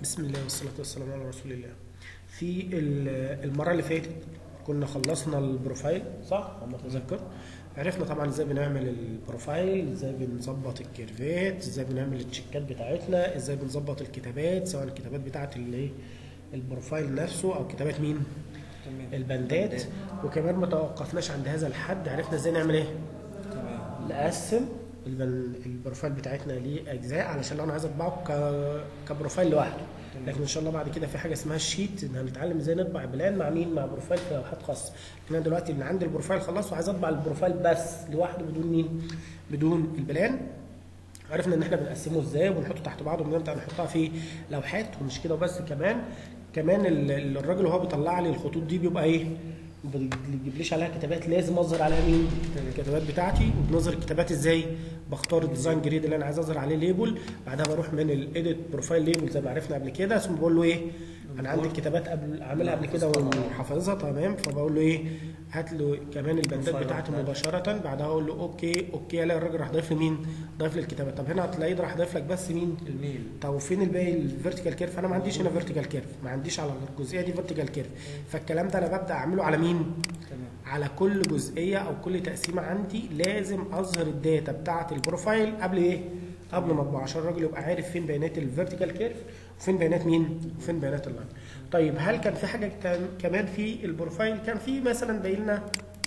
بسم الله والصلاة والسلام على رسول الله في ال- المرة اللي فاتت كنا خلصنا البروفايل صح؟ على ما اتذكر عرفنا طبعا ازاي بنعمل البروفايل ازاي بنظبط الكيرفات ازاي بنعمل التشيكات بتاعتنا ازاي بنظبط الكتابات سواء الكتابات بتاعت اللي البروفايل نفسه او كتابات مين تمام البندات وكمان ما توقفناش عند هذا الحد عرفنا ازاي نعمل ايه تمام نقسم البن- البروفايل بتاعتنا لاجزاء علشان لو انا عايز اطبعه ك- كبروفايل لوحده تمام. لكن ان شاء الله بعد كده في حاجه اسمها الشيت ان هنتعلم ازاي نطبع بلان مع مين مع بروفايل في لوحات خاصه لكن انا دلوقتي من عندي البروفايل خلصت وعايز اطبع البروفايل بس لوحده بدون مين بدون البلان عرفنا ان احنا بنقسمه ازاي وبنحطه تحت بعضه وبنبدا نحطها في لوحات ومش كده وبس كمان كمان ال- ال- الراجل وهو بيطلع لي الخطوط دي بيبقى ايه ما بيجيبليش عليها كتابات لازم اظهر عليها مين الكتابات بتاعتي وبنظهر الكتابات ازاي بختار الديزاين جريد اللي انا عايز اظهر عليه ليبل بعدها بروح من الايديت بروفايل ليبل زي ما عرفنا قبل كده ثم بقول له ايه انا عندي الكتابات قبل عاملها قبل كده وحافظها تمام فبقول له ايه هات له كمان البندات بروفايل بتاعتي بتاعتي. مباشره بعدها اقول له اوكي اوكي الاقي الراجل راح ضايف لي مين ضايف لي الكتابات طب هنا هتلاقيه راح ضايف لك بس مين الميل طب وفين الباقي الفيرتيكال كيرف انا ما عنديش هنا فيرتيكال كيرف ما عنديش على الجزئيه دي فيرتيكال كيرف فالكلام ده انا ببدا اعمله على مين تمام على كل جزئيه او كل تقسيمه عندي لازم اظهر الداتا بتاعه البروفايل قبل ايه قبل ما اطبع عشان الراجل يبقى عارف فين بيانات الفيرتيكال كيرف وفين بيانات مين وفين بيانات اللاين طيب هل كان في حاجه كان- كمان في البروفايل كان في مثلا باين لنا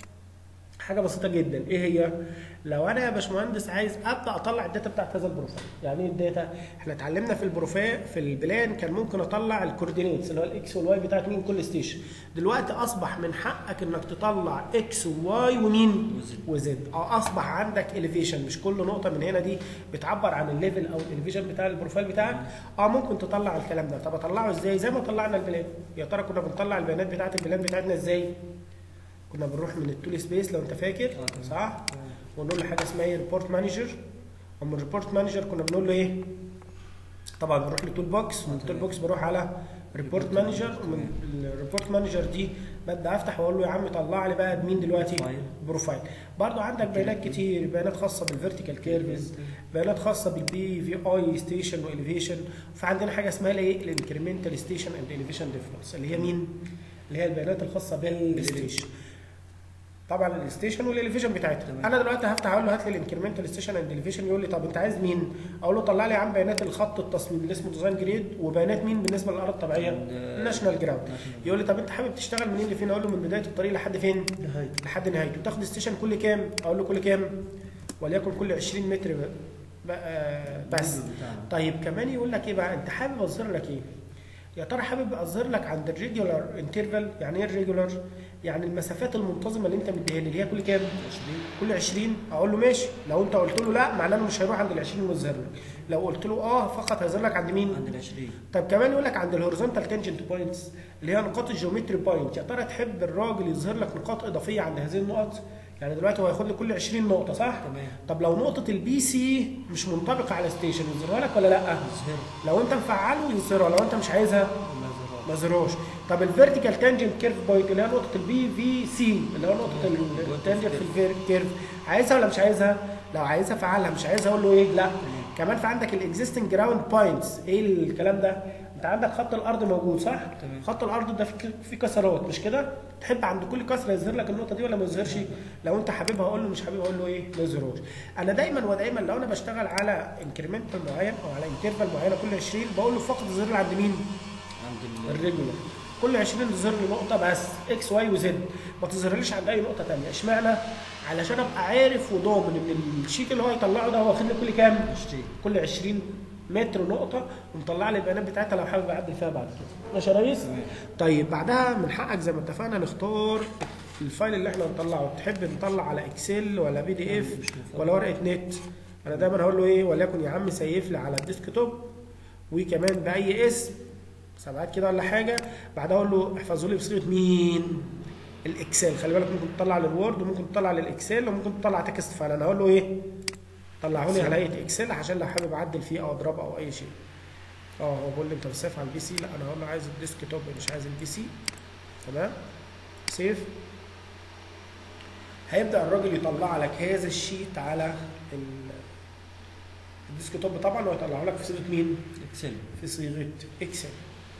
حاجه بسيطه جدا ايه هي لو انا يا باشمهندس عايز ابدا اطلع الداتا بتاعت هذا البروفايل يعني ايه الداتا احنا اتعلمنا في البروفايل في البلان كان ممكن اطلع الكوردينيتس اللي هو الاكس والواي بتاعت مين كل ستيشن دلوقتي اصبح من حقك انك تطلع اكس وواي ومين وزد اه اصبح عندك اليفيشن مش كل نقطه من هنا دي بتعبر عن الليفل او الاليفيشن بتاع البروفايل بتاعك اه ممكن تطلع الكلام ده طب اطلعه ازاي زي ما طلعنا البلان يا ترى كنا بنطلع البيانات بتاعت البلان بتاعتنا ازاي كنا بنروح من التول سبيس لو انت فاكر آه، تمام. صح ونقول له حاجه اسمها ايه ريبورت مانجر ومن الريبورت مانجر كنا بنقول له ايه طبعا بروح لتول بوكس ومن التول تمام. بوكس بروح على ريبورت مانجر ومن الريبورت مانجر دي ببدا افتح واقول له يا عم طلع لي بقى مين دلوقتي بروفايل. بروفايل برضو عندك بيانات كتير بيانات خاصه بالفيرتيكال كيرفز بيانات خاصه بالبي في اي ستيشن واليفيشن فعندنا حاجه اسمها الايه الانكريمنتال ستيشن اند اليفيشن ديفرنس اللي هي مين اللي هي البيانات الخاصه بالستيشن طبعا الستيشن والاليفيشن بتاعتها تمام. انا دلوقتي هفتح اقول له هات لي الانكريمنتال ستيشن اند اليفيشن يقول لي طب انت عايز مين اقول له طلع لي يا عم بيانات الخط التصميم اللي اسمه ديزاين جريد وبيانات مين بالنسبه للارض الطبيعيه ال- الناشونال جراوند national. يقول لي طب انت حابب تشتغل منين لفين اقول له من بدايه الطريق لحد فين نهايته لحد نهايته تاخد ستيشن كل كام اقول له كل كام وليكن كل 20 متر بقى بس الفيديو بتاعنا. طيب كمان يقول لك ايه بقى انت حابب اظهر لك ايه يا ترى حابب اظهر لك عند الريجولار انترفال يعني ايه الريجولار يعني المسافات المنتظمه اللي انت مديها لي اللي هي كل كام 20 كل 20 اقول له ماشي لو انت قلت له لا معناه انه مش هيروح عند ال 20 ويظهر لك لو قلت له اه فقط هيظهر لك عند مين عند ال 20 طب كمان يقول لك عند الهوريزونتال تنجنت بوينتس اللي هي نقاط الجيومتري بوينت يا ترى تحب الراجل يظهر لك نقاط اضافيه عند هذه النقط يعني دلوقتي هو هياخد لي كل 20 نقطه صح تمام طب لو نقطه البي سي مش منطبقه على ستيشن يظهرها لك ولا لا يظهر لو انت مفعله يظهرها لو انت مش عايزها وما يظهرش ما يظهرهاش طب الفيرتيكال تانجنت كيرف بوينت اللي هي نقطه البي في سي اللي هو نقطه التانجنت في الكيرف عايزها ولا مش عايزها لو عايزها فعلها مش عايزها اقول له ايه لا كمان في عندك الاكزيستنج جراوند بوينتس ايه الكلام ده انت عندك خط الارض موجود صح تمام. خط الارض ده فيه فيه كسرات مش كده تحب عند كل كسره يظهر لك النقطه دي ولا ما يظهرش لو انت حاببها اقول له مش حاببها اقول له ايه ما يظهرهاش انا دايما ودايما لو انا بشتغل على انكريمنتال معين او على انترفال معينه كل 20 بقول له فقط يظهر لي عند مين عند ال الريجولار كل 20 تظهر لي نقطه بس اكس واي وزد ما تظهرليش عند اي نقطه ثانيه اشمعنى علشان ابقى عارف وضامن ان الشيت اللي هو يطلعه ده هو واخد لي كل كام 20 كل 20 متر نقطه ومطلع لي البيانات بتاعتها لو حابب اعدل فيها بعد كده ماشي يا ريس تمام. طيب بعدها من حقك زي ما اتفقنا نختار الفايل اللي احنا نطلعه تحب نطلع على اكسل ولا بي دي اف مش مفضل. ولا ورقه نت انا دايما هقول له ايه وليكن يا عم سيف لي على الديسك توب وكمان باي اسم سبعات كده ولا حاجه بعدها اقول له احفظوا لي بصيغه مين الاكسل خلي بالك ممكن تطلع للوورد وممكن تطلع للاكسل وممكن تطلع تكست فايل انا هقول له ايه طلعوا لي على هيئه اكسل عشان لو حابب اعدل فيه او اضربه او اي شيء اه هو بيقول لي انت بتسيف على البي سي لا انا هقول له عايز الديسك توب مش عايز البي سي تمام سيف هيبدا الراجل يطلع لك هذا الشيت على ال- الديسك توب طبعا هو هيطلعه لك في صيغه مين؟ اكسل في صيغه اكسل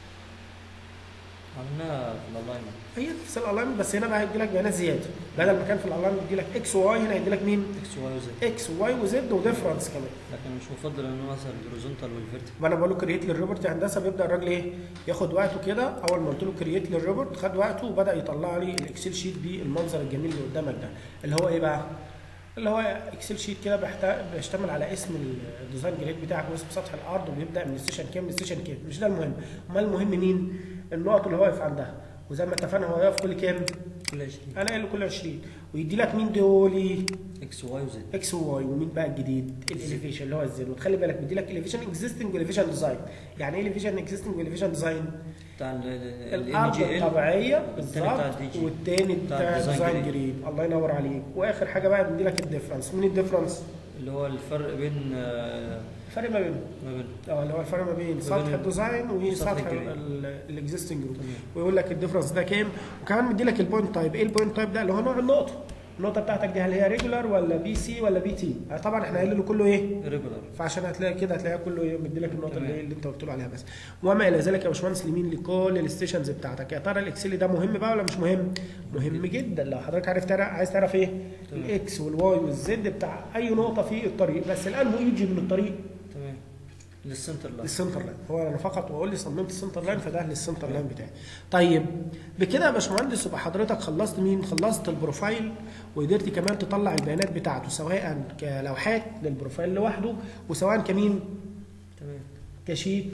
عملناها في الالاينمنت هي نفس الالاينمنت بس هنا بقى هيدي لك بيانات زياده بدل ما كان في الالاينمنت يدي لك اكس وواي هنا هيدي لك مين؟ اكس واي وزد اكس وواي وزد وديفرنس كمان لكن مش مفضل ان هو مثلا الهوريزونتال والفيرتيكال ما انا بقول له كرييت للروبوت يا هندسه بيبدا الراجل ايه ياخد وقته كده اول ما قلت له كرييت للروبوت خد وقته وبدا يطلع لي الاكسل شيت بالمنظر الجميل اللي قدامك ده اللي هو ايه بقى اللي هو اكسل شيت كده بيحت- بيشتمل على اسم الديزاين جريد بتاعك واسم سطح الارض وبيبدا من ستيشن كام لستيشن كام مش ده المهم امال المهم مين النقط اللي هو واقف عندها وزي ما اتفقنا هو واقف كل كام كل 20 انا قايل له كل 20 ويدي لك مين دولي اكس واي وزد اكس وواي ومين بقى الجديد الاليفيشن اللي هو الزيرو وتخلي بالك بيدي لك اليفيشن اكزيستنج واليفيشن ديزاين يعني ايه اليفيشن اكزيستنج واليفيشن ديزاين بتاع ال الارض الطبيعيه والتاني بتاع بالظبط الدي جي. والتاني بتاع بتاع الديزاين الديزاين جريد. جريد الله ينور عليك واخر حاجه بقى بيدي لك الديفرنس مين الديفرنس اللي هو الفرق بين آه، الفرق ما بينهم ما بين اه اللي هو الفرق ما بين سطح بين الديزاين وسطح الجريد. الاكزيستنج جروب تمام. ويقول لك الديفرنس ده كام وكمان مدي لك البوينت تايب ايه البوينت تايب ده اللي هو نوع النقطه النقطه بتاعتك دي هل هي ريجولار ولا بي سي ولا بي تي طبعا احنا قايلين له كله ايه ريجولار فعشان هتلاقي كده هتلاقيها كله ايه مدي لك النقطه تمام. اللي, اللي انت قلت له عليها بس وما الى ذلك يا باشمهندس لمين لكل الستيشنز بتاعتك يا ترى الاكسل ده مهم بقى ولا مش مهم مهم جدا لو حضرتك عارف تعرف عايز تعرف ايه تمام. الاكس والواي والزد بتاع اي نقطه في الطريق بس الان هو يجي من الطريق تمام للسنتر لاين للسنتر لاين هو انا فقط بقول لي صممت السنتر لاين فده للسنتر لاين بتاعي طيب بكده يا باشمهندس يبقى حضرتك خلصت مين خلصت البروفايل وقدرت كمان تطلع البيانات بتاعته سواء كلوحات للبروفايل لوحده وسواء كمين تمام كشيت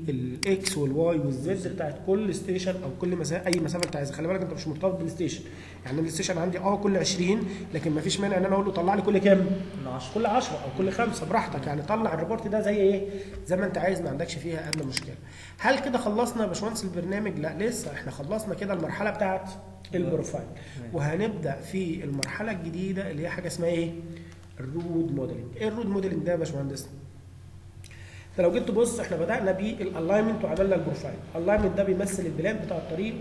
للاكس والواي والزد بتاعت كل ستيشن او كل مسافه اي مسافه انت عايزها خلي بالك انت مش مرتبط بالستيشن يعني الستيشن عندي اه كل 20 لكن ما فيش مانع ان انا اقول له طلع لي كل كام كل 10 كل 10 او كل خمسه براحتك يعني طلع الريبورت ده زي ايه زي ما انت عايز ما عندكش فيها ادنى مشكله هل كده خلصنا يا باشمهندس البرنامج لا لسه احنا خلصنا كده المرحله بتاعت البروفايل وهنبدا في المرحله الجديده اللي هي حاجه اسمها ايه الرود موديلنج ايه الرود موديلنج ده يا باشمهندس انت لو جيت تبص احنا بدانا بالالاينمنت وعملنا البروفايل الالاينمنت ده بيمثل البلان بتاع الطريق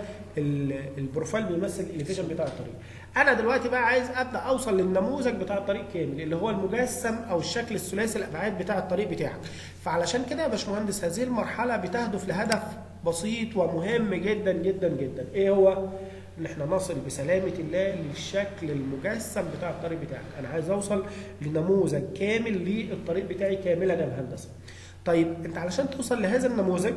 والبروفايل بيمثل الاليفيشن بتاع الطريق انا دلوقتي بقى عايز ابدا اوصل للنموذج بتاع الطريق كامل اللي هو المجسم او الشكل الثلاثي الابعاد بتاع الطريق بتاعك فعلشان كده يا باشمهندس هذه المرحله بتهدف لهدف بسيط ومهم جدا جدا جدا ايه هو ان احنا نصل بسلامه الله للشكل المجسم بتاع الطريق بتاعك انا عايز اوصل لنموذج كامل للطريق بتاعي كاملا يا مهندس طيب انت علشان توصل لهذا النموذج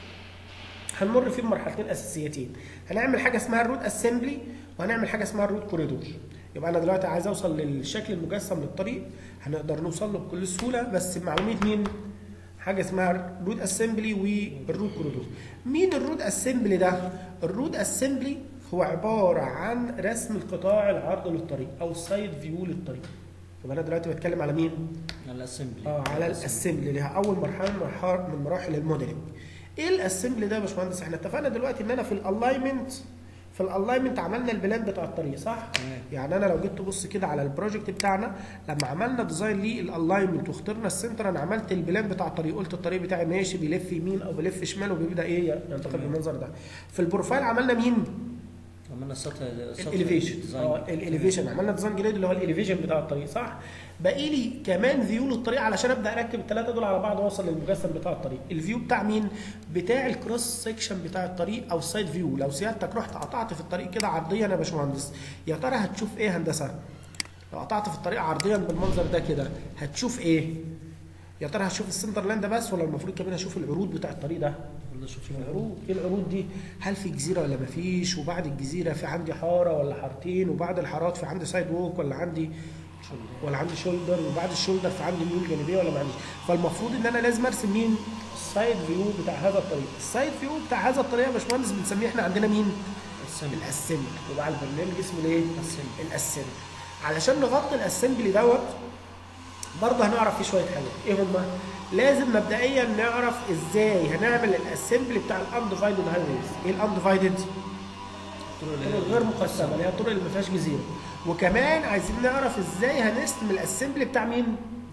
هنمر فيه بمرحلتين اساسيتين هنعمل حاجه اسمها الروت اسمبلي وهنعمل حاجه اسمها الروت كوريدور يبقى انا دلوقتي عايز اوصل للشكل المجسم للطريق هنقدر نوصل له بكل سهوله بس بمعلوميه مين حاجه اسمها الروت اسمبلي والروت كوريدور مين الروت اسمبلي ده الروت اسمبلي هو عباره عن رسم القطاع العرض للطريق او السايد فيو للطريق يبقى انا دلوقتي بتكلم على مين على الاسمبلي اه على الاسمبلي اللي هي اول مرحله من مرحله من مراحل الموديلنج ايه الاسمبلي ده يا باشمهندس احنا اتفقنا دلوقتي ان انا في الالاينمنت في الالاينمنت عملنا البلان بتاع الطريق صح تمام. يعني انا لو جيت تبص كده على البروجكت بتاعنا لما عملنا ديزاين للالاينمنت واخترنا السنتر انا عملت البلان بتاع الطريق قلت الطريق بتاعي ماشي بيلف يمين او بيلف شمال وبيبدا ايه ينتقل تمام. بالمنظر ده في البروفايل عملنا مين عملنا السطح سطح الاليفيشن ديزاين. اه الاليفيشن عملنا ديزاين جديد اللي هو الاليفيشن بتاع الطريق صح باقي لي كمان فيو للطريق علشان ابدا اركب الثلاثه دول على بعض واوصل للمجسم بتاع الطريق الفيو بتاع مين بتاع الكروس سيكشن بتاع الطريق او السايد فيو لو سيادتك رحت قطعت في الطريق كده عرضيا يا باشمهندس يا ترى هتشوف ايه هندسه لو قطعت في الطريق عرضيا بالمنظر ده كده هتشوف ايه يا ترى هتشوف السنتر لاين ده بس ولا المفروض كمان هشوف العروض بتاع الطريق ده والله شوف العروض ايه العروض دي هل في جزيره ولا مفيش وبعد الجزيره في عندي حاره ولا حارتين وبعد الحارات في عندي سايد ووك ولا عندي ولا عندي شولدر وبعد الشولدر في عندي ميول جانبيه ولا ما عنديش فالمفروض ان انا لازم ارسم مين السايد فيو بتاع هذا الطريق السايد فيو بتاع هذا الطريق يا باشمهندس بنسميه احنا عندنا مين الاسمبلي الاسمبلي وبقى البرنامج اسمه الايه الاسمبلي. الاسمبلي علشان نغطي الاسمبلي دوت برضه هنعرف فيه شويه حاجات ايه هما لازم مبدئيا نعرف ازاي هنعمل الاسمبلي بتاع الاندفايدد هايويز ايه الاندفايدد الطرق غير مقسمه اللي هي الطرق اللي ما فيهاش جزيره وكمان عايزين نعرف ازاي هنرسم الاسمبلي بتاع مين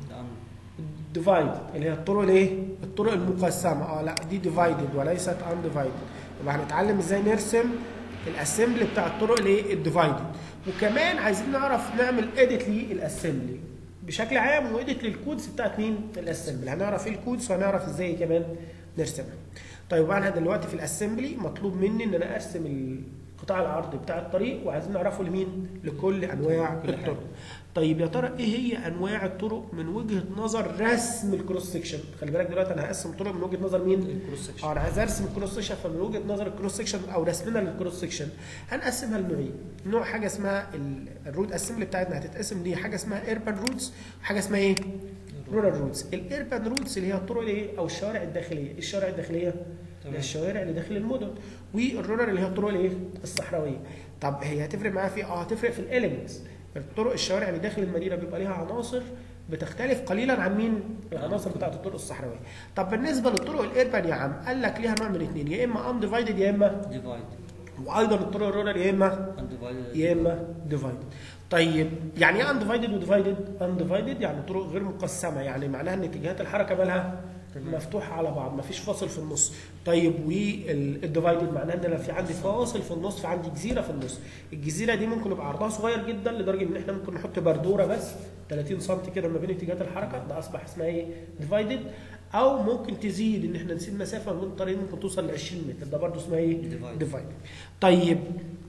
ديفايد اللي هي الطرق الايه الطرق المقسمه اه لا دي ديفايدد وليست انديفايدد يبقى هنتعلم ازاي نرسم الاسمبلي بتاع الطرق الايه الديفايدد وكمان عايزين نعرف نعمل اديت للاسمبلي بشكل عام وايديت للكودز بتاعت مين الاسمبلي هنعرف ايه الكودز وهنعرف ازاي كمان نرسمها طيب انا دلوقتي في الاسمبلي مطلوب مني ان انا ارسم القطاع العرضي بتاع الطريق وعايزين نعرفه لمين لكل انواع كل حاجة. الطرق طيب يا ترى ايه هي انواع الطرق من وجهه نظر رسم الكروس سكشن خلي بالك دلوقتي انا هقسم طرق من وجهه نظر مين الكروس سكشن اه انا عايز ارسم الكروس سكشن فمن وجهه نظر الكروس سكشن او رسمنا للكروس سكشن هنقسمها لنوعين نوع حاجه اسمها ال- الرود اسمبلي بتاعتنا هتتقسم دي حاجه اسمها ايربان رودز وحاجه اسمها ايه رورال رودز الايربان رودز اللي هي الطرق الايه او الشوارع الداخليه إيه الشوارع الداخليه تمام. الشوارع اللي داخل المدن والرورال اللي هي الطرق الايه الصحراويه طب هي هتفرق معاها في اه هتفرق في الاليمنتس الطرق الشوارع اللي داخل المدينه بيبقى ليها عناصر بتختلف قليلا عن مين العناصر بتاعت الطرق الصحراويه طب بالنسبه للطرق الاربان يا عم قال لك ليها نوع من الاثنين يا اما انديفايدد يا اما ديفايد وايضا الطرق الرورال يا اما انديفايد يا اما ديفايدد طيب يعني ايه انديفايدد وديفايدد انديفايدد يعني طرق غير مقسمه يعني معناها ان اتجاهات الحركه مالها مفتوحه على بعض مفيش فاصل في النص طيب والديفايدد معناها ان انا في عندي فاصل في النص في عندي جزيره في النص الجزيره دي ممكن يبقى عرضها صغير جدا لدرجه ان احنا ممكن نحط بردوره بس 30 سم كده ما بين اتجاهات الحركه ده اصبح اسمها ايه ديفايدد او ممكن تزيد ان احنا نسيب مسافه من الطريق ممكن توصل ل 20 متر ده برضه اسمها ايه Divided. ديفايدد طيب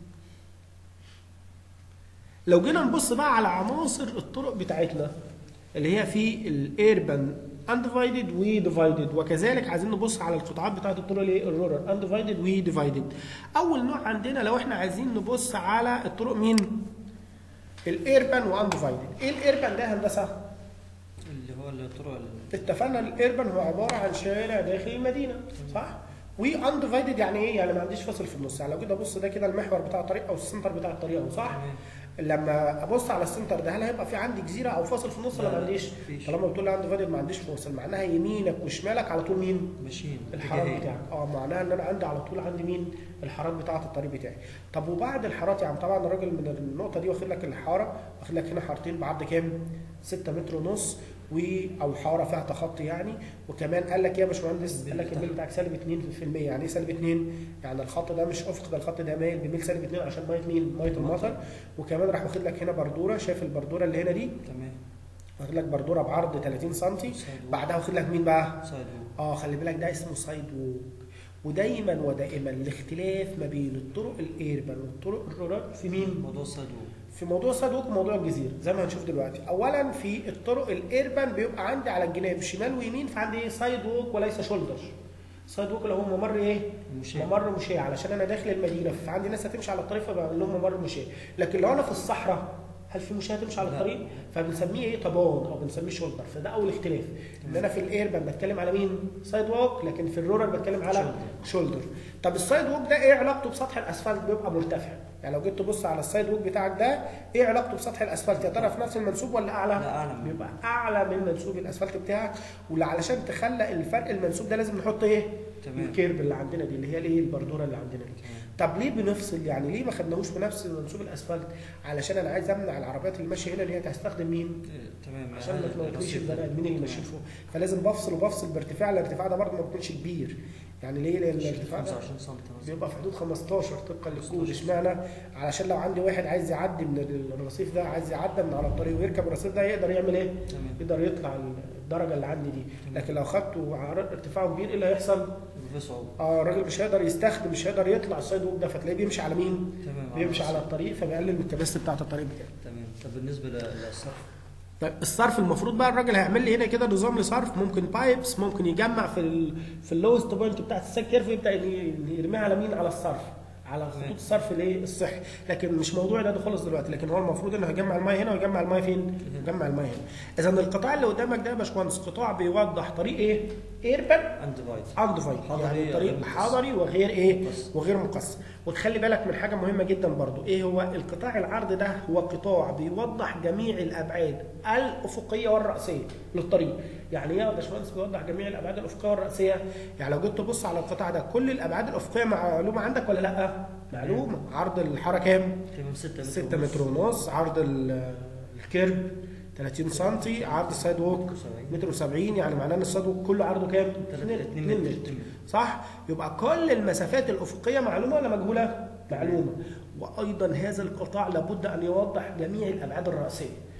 لو جينا نبص بقى على عناصر الطرق بتاعتنا اللي هي في الايربان انديفايدد وديفايدد وكذلك عايزين نبص على القطاعات بتاعت الطرق الايه الرورال انديفايدد وديفايدد اول نوع عندنا لو احنا عايزين نبص على الطرق مين الايربان وانديفايدد ايه الايربان ده يا هندسه اللي هو الطرق ال- اتفقنا الايربان هو عباره عن شارع داخل المدينه صح وانديفايدد يعني ايه يعني ما عنديش فاصل في النص يعني لو كده ابص ده كده المحور بتاع الطريق او السنتر بتاع الطريق اهو صح تمام. لما ابص على السنتر ده هل هيبقى في عندي جزيره او فاصل في النص ولا لا، ما لا، عنديش مفيش. طالما بتقول لي عندي فاضل ما عنديش فاصل معناها يمينك وشمالك على طول مين ماشيين الحارات اتجاهين. بتاعك اه معناها ان انا عندي على طول عندي مين الحارات بتاعه الطريق بتاعي طب وبعد الحارات يعني طبعا الراجل من النقطه دي واخد لك الحاره واخد لك هنا حارتين بعرض كام 6 متر ونص و او حاره فيها تخطي يعني وكمان قال لك إيه يا باشمهندس قال لك الميل بتاعك سالب 2% يعني ايه سالب 2 يعني الخط ده مش افق ده الخط ده مايل بميل سالب 2 عشان ميه مين ميه المطر وكمان راح واخد لك هنا بردوره شايف البردوره اللي هنا دي تمام واخد لك بردوره بعرض 30 سم سايد بعدها واخد لك مين بقى سايد ووك. اه خلي بالك ده اسمه سايد ووك ودايما ودائما الاختلاف ما بين الطرق الايربان والطرق الرورال في مين؟ موضوع السايد ووك. في موضوع سايد ووك وموضوع الجزيره زي ما هنشوف دلوقتي اولا في الطرق الايربان بيبقى عندي على الجناب شمال ويمين فعندي ايه سايد ووك وليس شولدر سايد ووك اللي هو ممر ايه؟ مشاة. ممر مشاة علشان انا داخل المدينه فعندي ناس هتمشي على الطريق فبعمل لهم ممر مشاة لكن لو انا في الصحراء هل في مشاة تمشي على لا. الطريق؟ فبنسميه ايه طبان او بنسميه شولدر فده اول اختلاف ان انا في الايربان بتكلم على مين؟ سايد ووك لكن في الرورال بتكلم على شولدر طب السايد ووك ده ايه علاقته بسطح الاسفلت بيبقى مرتفع يعني لو جيت تبص على السايد ووك بتاعك ده ايه علاقته بسطح الاسفلت يا ترى في نفس المنسوب ولا اعلى؟ لا، أعلى من- بيبقى اعلى من منسوب الاسفلت بتاعك وعلشان تخلق الفرق المنسوب ده لازم نحط ايه؟ تمام. الكيرب اللي عندنا دي اللي هي الايه البردوره اللي عندنا دي تمام. طب ليه بنفصل يعني ليه ما خدناهوش بنفس منسوب الاسفلت علشان انا عايز امنع العربيات اللي ماشيه هنا ان هي تستخدم مين إيه، تمام عشان ما هذا تموتليش الرصيف البني ده. ادمين اللي ماشيين فوق فلازم بفصل وبفصل بارتفاع الارتفاع ده برضه ما بيكونش كبير يعني ليه لان الارتفاع ده 25 سم مثلا. بيبقى في حدود 15 طبقا للكود اشمعنى علشان لو عندي واحد عايز يعدي من الرصيف ده عايز يعدي من على الطريق ويركب الرصيف ده يقدر يعمل ايه؟ تمام يقدر يطلع الدرجه اللي عندي دي لكن لو خدته على ارتفاعه كبير ايه اللي هيحصل؟ في صعوبة اه الراجل مش هيقدر يستخدم مش هيقدر يطلع السايد ووك ده فتلاقيه بيمشي على مين؟ تمام بيمشي على الرصيف. الطريق فبيقلل من الكباسه بتاعت الطريق بتاعه تمام طب بالنسبة لل- للصرف طيب الصرف المفروض بقى الراجل هيعمل لي هنا كده نظام لصرف ممكن بايبس ممكن يجمع في ال في اللوست بوينت بتاعت الساك كيرف ويبدا ي- يرميها على مين على الصرف على خطوط تمام. الصرف الايه الصحي لكن مش موضوع ده, ده خالص دلوقتي لكن هو المفروض انه هيجمع الميه هنا ويجمع الميه فين يجمع الميه هنا اذا القطاع اللي قدامك ده يا باشمهندس قطاع بيوضح طريق ايه ايربان انديفايد اندفايد حضري يعني غير طريق مقصر. حضري وغير ايه مقصر. وغير مقصر وتخلي بالك من حاجه مهمه جدا برضو ايه هو القطاع العرض ده هو قطاع بيوضح جميع الابعاد الافقيه والراسيه للطريق يعني ايه يا باشمهندس بيوضح جميع الابعاد الافقيه والراسيه يعني لو جيت تبص على القطاع ده كل الابعاد الافقيه معلومه عندك ولا لا معلومه عرض الحاره كام تمام 6 متر 6 متر ونص عرض ال- الكيرب 30 سم عرض السايد ووك متر و70 يعني معناه ان السايد ووك كله عرضه كام؟ 2 2 متر صح؟ يبقى كل المسافات الافقيه معلومه ولا مجهوله؟ معلومه وايضا هذا القطاع لابد ان يوضح جميع الابعاد الراسيه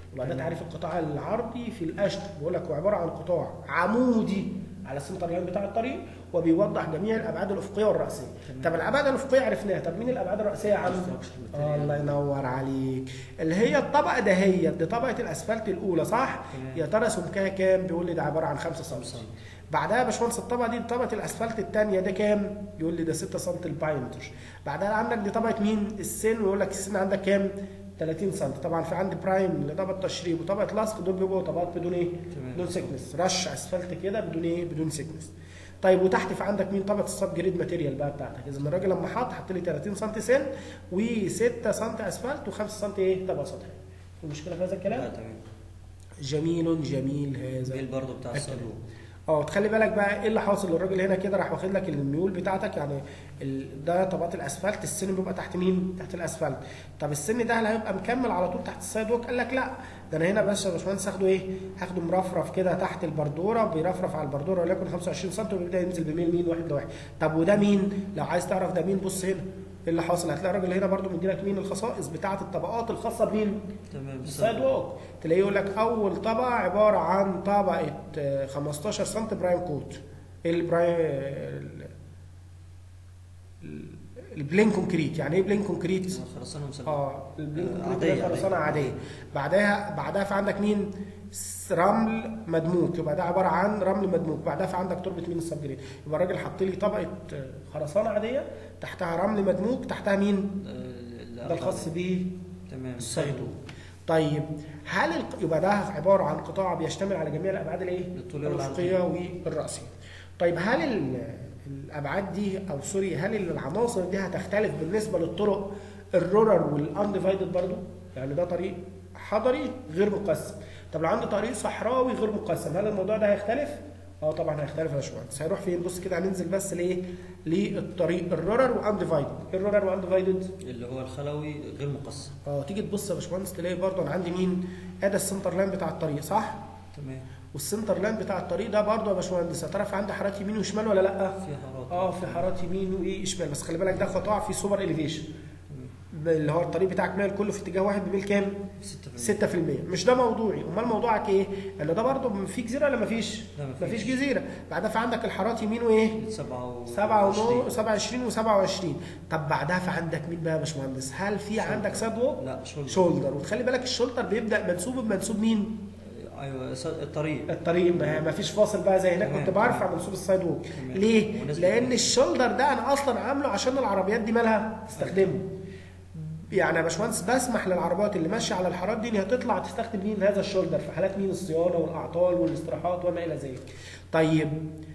يبقى ده تمام. تعريف القطاع العرضي في الاشتر بقول لك هو عباره عن قطاع عمودي على السنتر لاين بتاع الطريق وبيوضح جميع الابعاد الافقيه والراسيه تمام. طب الابعاد الافقيه عرفناها طب مين الابعاد الراسيه يا عم Structure آه material. الله ينور عليك اللي هي الطبقه دهيت دي طبقه الاسفلت الاولى صح تمام. يا ترى سمكها كام بيقول لي ده عباره عن 5 سم سم. بعدها يا باشمهندس الطبقه دي طبقه الاسفلت الثانيه ده كام يقول لي ده 6 سم الباينتر بعدها عندك دي طبقه مين السن ويقول لك السن عندك كام 30 سم طبعا في عندي برايم لطبقه تشريب وطبقه لصق دول بيبقوا طبقات بدون ايه تمام. بدون سيكنس رش اسفلت كده بدون ايه بدون سيكنس طيب وتحت في عندك مين طبقه السب جريد ماتيريال بقى بتاعتك اذا الراجل لما حط حط لي 30 سم سن و6 سم اسفلت و5 سم ايه طبقه سطحيه في مشكله في هذا لا الكلام تمام جميل جميل هذا الميل برضه بتاع أكيد. الصاروخ اه تخلي بالك بقى ايه اللي حاصل الراجل هنا كده راح واخد لك الميول بتاعتك يعني ال... ده طبقات الاسفلت السن بيبقى تحت مين؟ تحت الاسفلت طب السن ده هل هيبقى مكمل على طول تحت السايد ووك؟ قال لك لا ده انا هنا بس يا باشمهندس هاخده ايه؟ هاخده مرفرف كده تحت البردوره بيرفرف على البردوره وليكن 25 سم وبيبدا ينزل بميل مين واحد لواحد طب وده مين؟ لو عايز تعرف ده مين بص هنا ايه اللي حاصل؟ هتلاقي الراجل هنا برده مديلك مين الخصائص بتاعه الطبقات الخاصه بمين؟ تمام السايد ووك تلاقيه يقول لك اول طبقه عباره عن طبقه آه، 15 سم برايم كوت البرايم البلين كونكريت يعني ايه بلين كونكريت خرسانه مسلحه اه البلين آه، كونكريت عادية، ده خرسانه عادية. عاديه بعدها بعدها في عندك مين س- رمل مدموج يبقى ده عباره عن رمل مدموج بعدها في عندك تربه مين السبجريد يبقى الراجل حط لي طبقه آه، خرسانه عاديه تحتها رمل مدموج تحتها مين آه، ده الخاص بيه تمام الصيدو طيب هل الق... يبقى ده عباره عن قطاع بيشتمل على جميع الابعاد الايه؟ الطولية الافقيه والراسيه. طيب هل ال... الابعاد دي او سوري هل العناصر دي هتختلف بالنسبه للطرق الرورر والانديفايدد برضو؟ يعني ده طريق حضري غير مقسم. طب لو عندي طريق صحراوي غير مقسم هل الموضوع ده هيختلف؟ اه طبعا هيختلف يا باشمهندس هيروح فين بص كده هننزل بس لايه للطريق الرورر وانديفايدد ايه الرورر وانديفايدد اللي هو الخلوي غير مقسم اه تيجي تبص يا باشمهندس تلاقي برضه انا عندي مين؟ ادي السنتر لاين بتاع الطريق صح؟ تمام والسنتر لاين بتاع الطريق ده برضه يا باشمهندس هتعرف عندي حارات يمين وشمال ولا لا؟ في حارات اه في حارات يمين وايه شمال بس خلي بالك ده قطاع فيه سوبر اليفيشن تمام اللي هو الطريق بتاعك مايل كله في اتجاه واحد بميل كام؟ 6% 6% مش ده موضوعي امال موضوعك ايه؟ ان ده برضه في جزيره ولا مفيش؟ لا، مفيش. مفيش جزيره بعدها في عندك الحارات يمين وايه؟ 7 7 ونص 27 و27 طب بعدها في عندك مين بقى يا باشمهندس؟ هل في عندك ساد ووك؟ لا شولدر شولدر وتخلي بالك الشولدر بيبدا منسوب بمنسوب مين؟ ايوه س- الطريق الطريق ما ما فيش فاصل بقى زي هناك تمام. كنت برفع منسوب السايد ووك تمام. ليه؟ ونسبة لان إيه؟ الشولدر ده انا اصلا عامله عشان العربيات دي مالها تستخدمه يعني يا باشمهندس بسمح للعربيات اللي ماشيه على الحارات دي انها تطلع تستخدم مين هذا الشولدر في حالات مين الصيانه والاعطال والاستراحات وما الى ذلك. طيب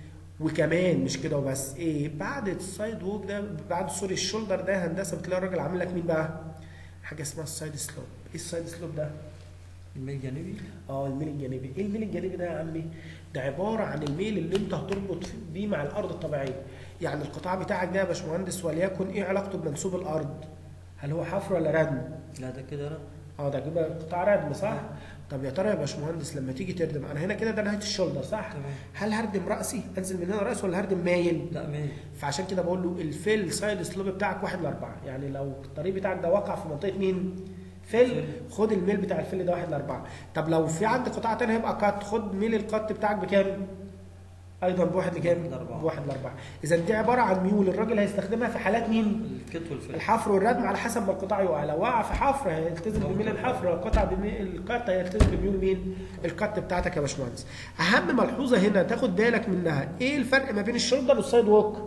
وكمان مش كده وبس ايه بعد السايد ووك ده بعد سوري الشولدر ده هندسه بتلاقي الراجل عامل لك مين بقى؟ حاجه اسمها السايد سلوب ايه السايد سلوب ده؟ الميل جانبي اه الميل الجانبي ايه الميل الجانبي ده يا عمي ده عباره عن الميل اللي انت هتربط بيه مع الارض الطبيعيه يعني القطاع بتاعك ده يا باشمهندس وليكن ايه علاقته بمنسوب الارض هل هو حفر ولا ردم لا ده كده لا اه ده كده قطاع ردم صح طب يا ترى يا باشمهندس لما تيجي تردم انا هنا كده ده نهايه الشولدر صح تمام هل هردم راسي انزل من هنا راسي ولا هردم مايل لا ميل فعشان كده بقول له الفيل سايد سلوب بتاعك واحد لاربعه يعني لو الطريق بتاعك ده واقع في منطقه مين؟ فيل فيل. خد الميل بتاع الفيل ده واحد لاربعه طب لو في عندي قطاع تاني هيبقى كات خد ميل القط بتاعك بكام؟ ايضا بواحد لكام؟ واحد لأربعة. بواحد لاربعه اذا دي عباره عن ميول الراجل هيستخدمها في حالات مين؟ الكت والفل الحفر والردم على حسب ما القطاع يقع لو وقع في حفر هيلتزم بميل الحفر لو قطع بميل القط هيلتزم بميول مين؟ القط بتاعتك يا باشمهندس اهم ملحوظه هنا تاخد بالك منها ايه الفرق ما بين الشولدر والسايد ووك؟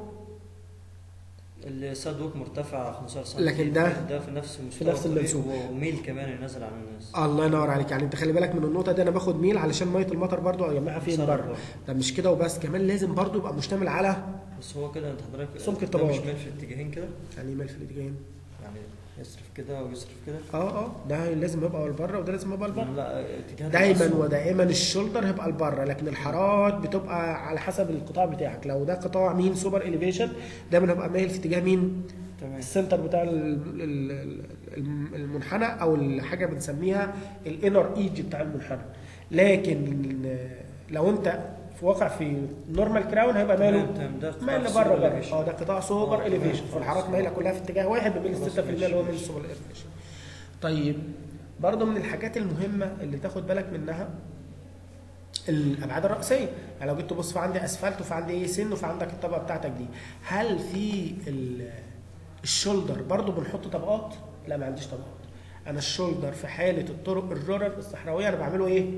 الساد ووك مرتفع 15 سم لكن ده ده في نفس مستوى نفس الطريق المنسوب. وميل كمان اللي نازل على الناس الله ينور عليك يعني انت خلي بالك من النقطه دي انا باخد ميل علشان ميه المطر برضو اجمعها فين بصراحة. بره طب مش كده وبس كمان لازم برضو يبقى مشتمل على بس هو كده انت حضرتك سمك ده الطباق. مش ميل في اتجاهين كده يعني ايه ميل في الاتجاهين يعني يصرف كده ويصرف كده اه اه ده لازم يبقى لبره وده لازم يبقى لبره لا اتجاه دايما الأصل. ودائما الشولدر هيبقى لبره لكن الحارات بتبقى على حسب القطاع بتاعك لو ده قطاع مين سوبر اليفيشن دايما هيبقى مايل في اتجاه مين تمام السنتر بتاع ال- ال- ال- المنحنى او الحاجه بنسميها الانر ايدج بتاع المنحنى لكن لو انت في واقع في نورمال كراون هيبقى ماله تمام، تمام. ده قطاع مايل سوبر لبره بره elevation. اه ده قطاع سوبر آه، اليفيشن تمام. فالحارات مايله كلها في اتجاه واحد بميل خلاص، 6% اللي هو ماشي، ميل ماشي. سوبر اليفيشن طيب برضه من الحاجات المهمه اللي تاخد بالك منها الابعاد الرئيسيه يعني لو جيت تبص في عندي اسفلت وفي عندي ايه سن وفي عندك الطبقه بتاعتك دي هل في ال- الشولدر برضه بنحط طبقات لا ما عنديش طبقات انا الشولدر في حاله الطرق الرورال الصحراويه انا بعمله ايه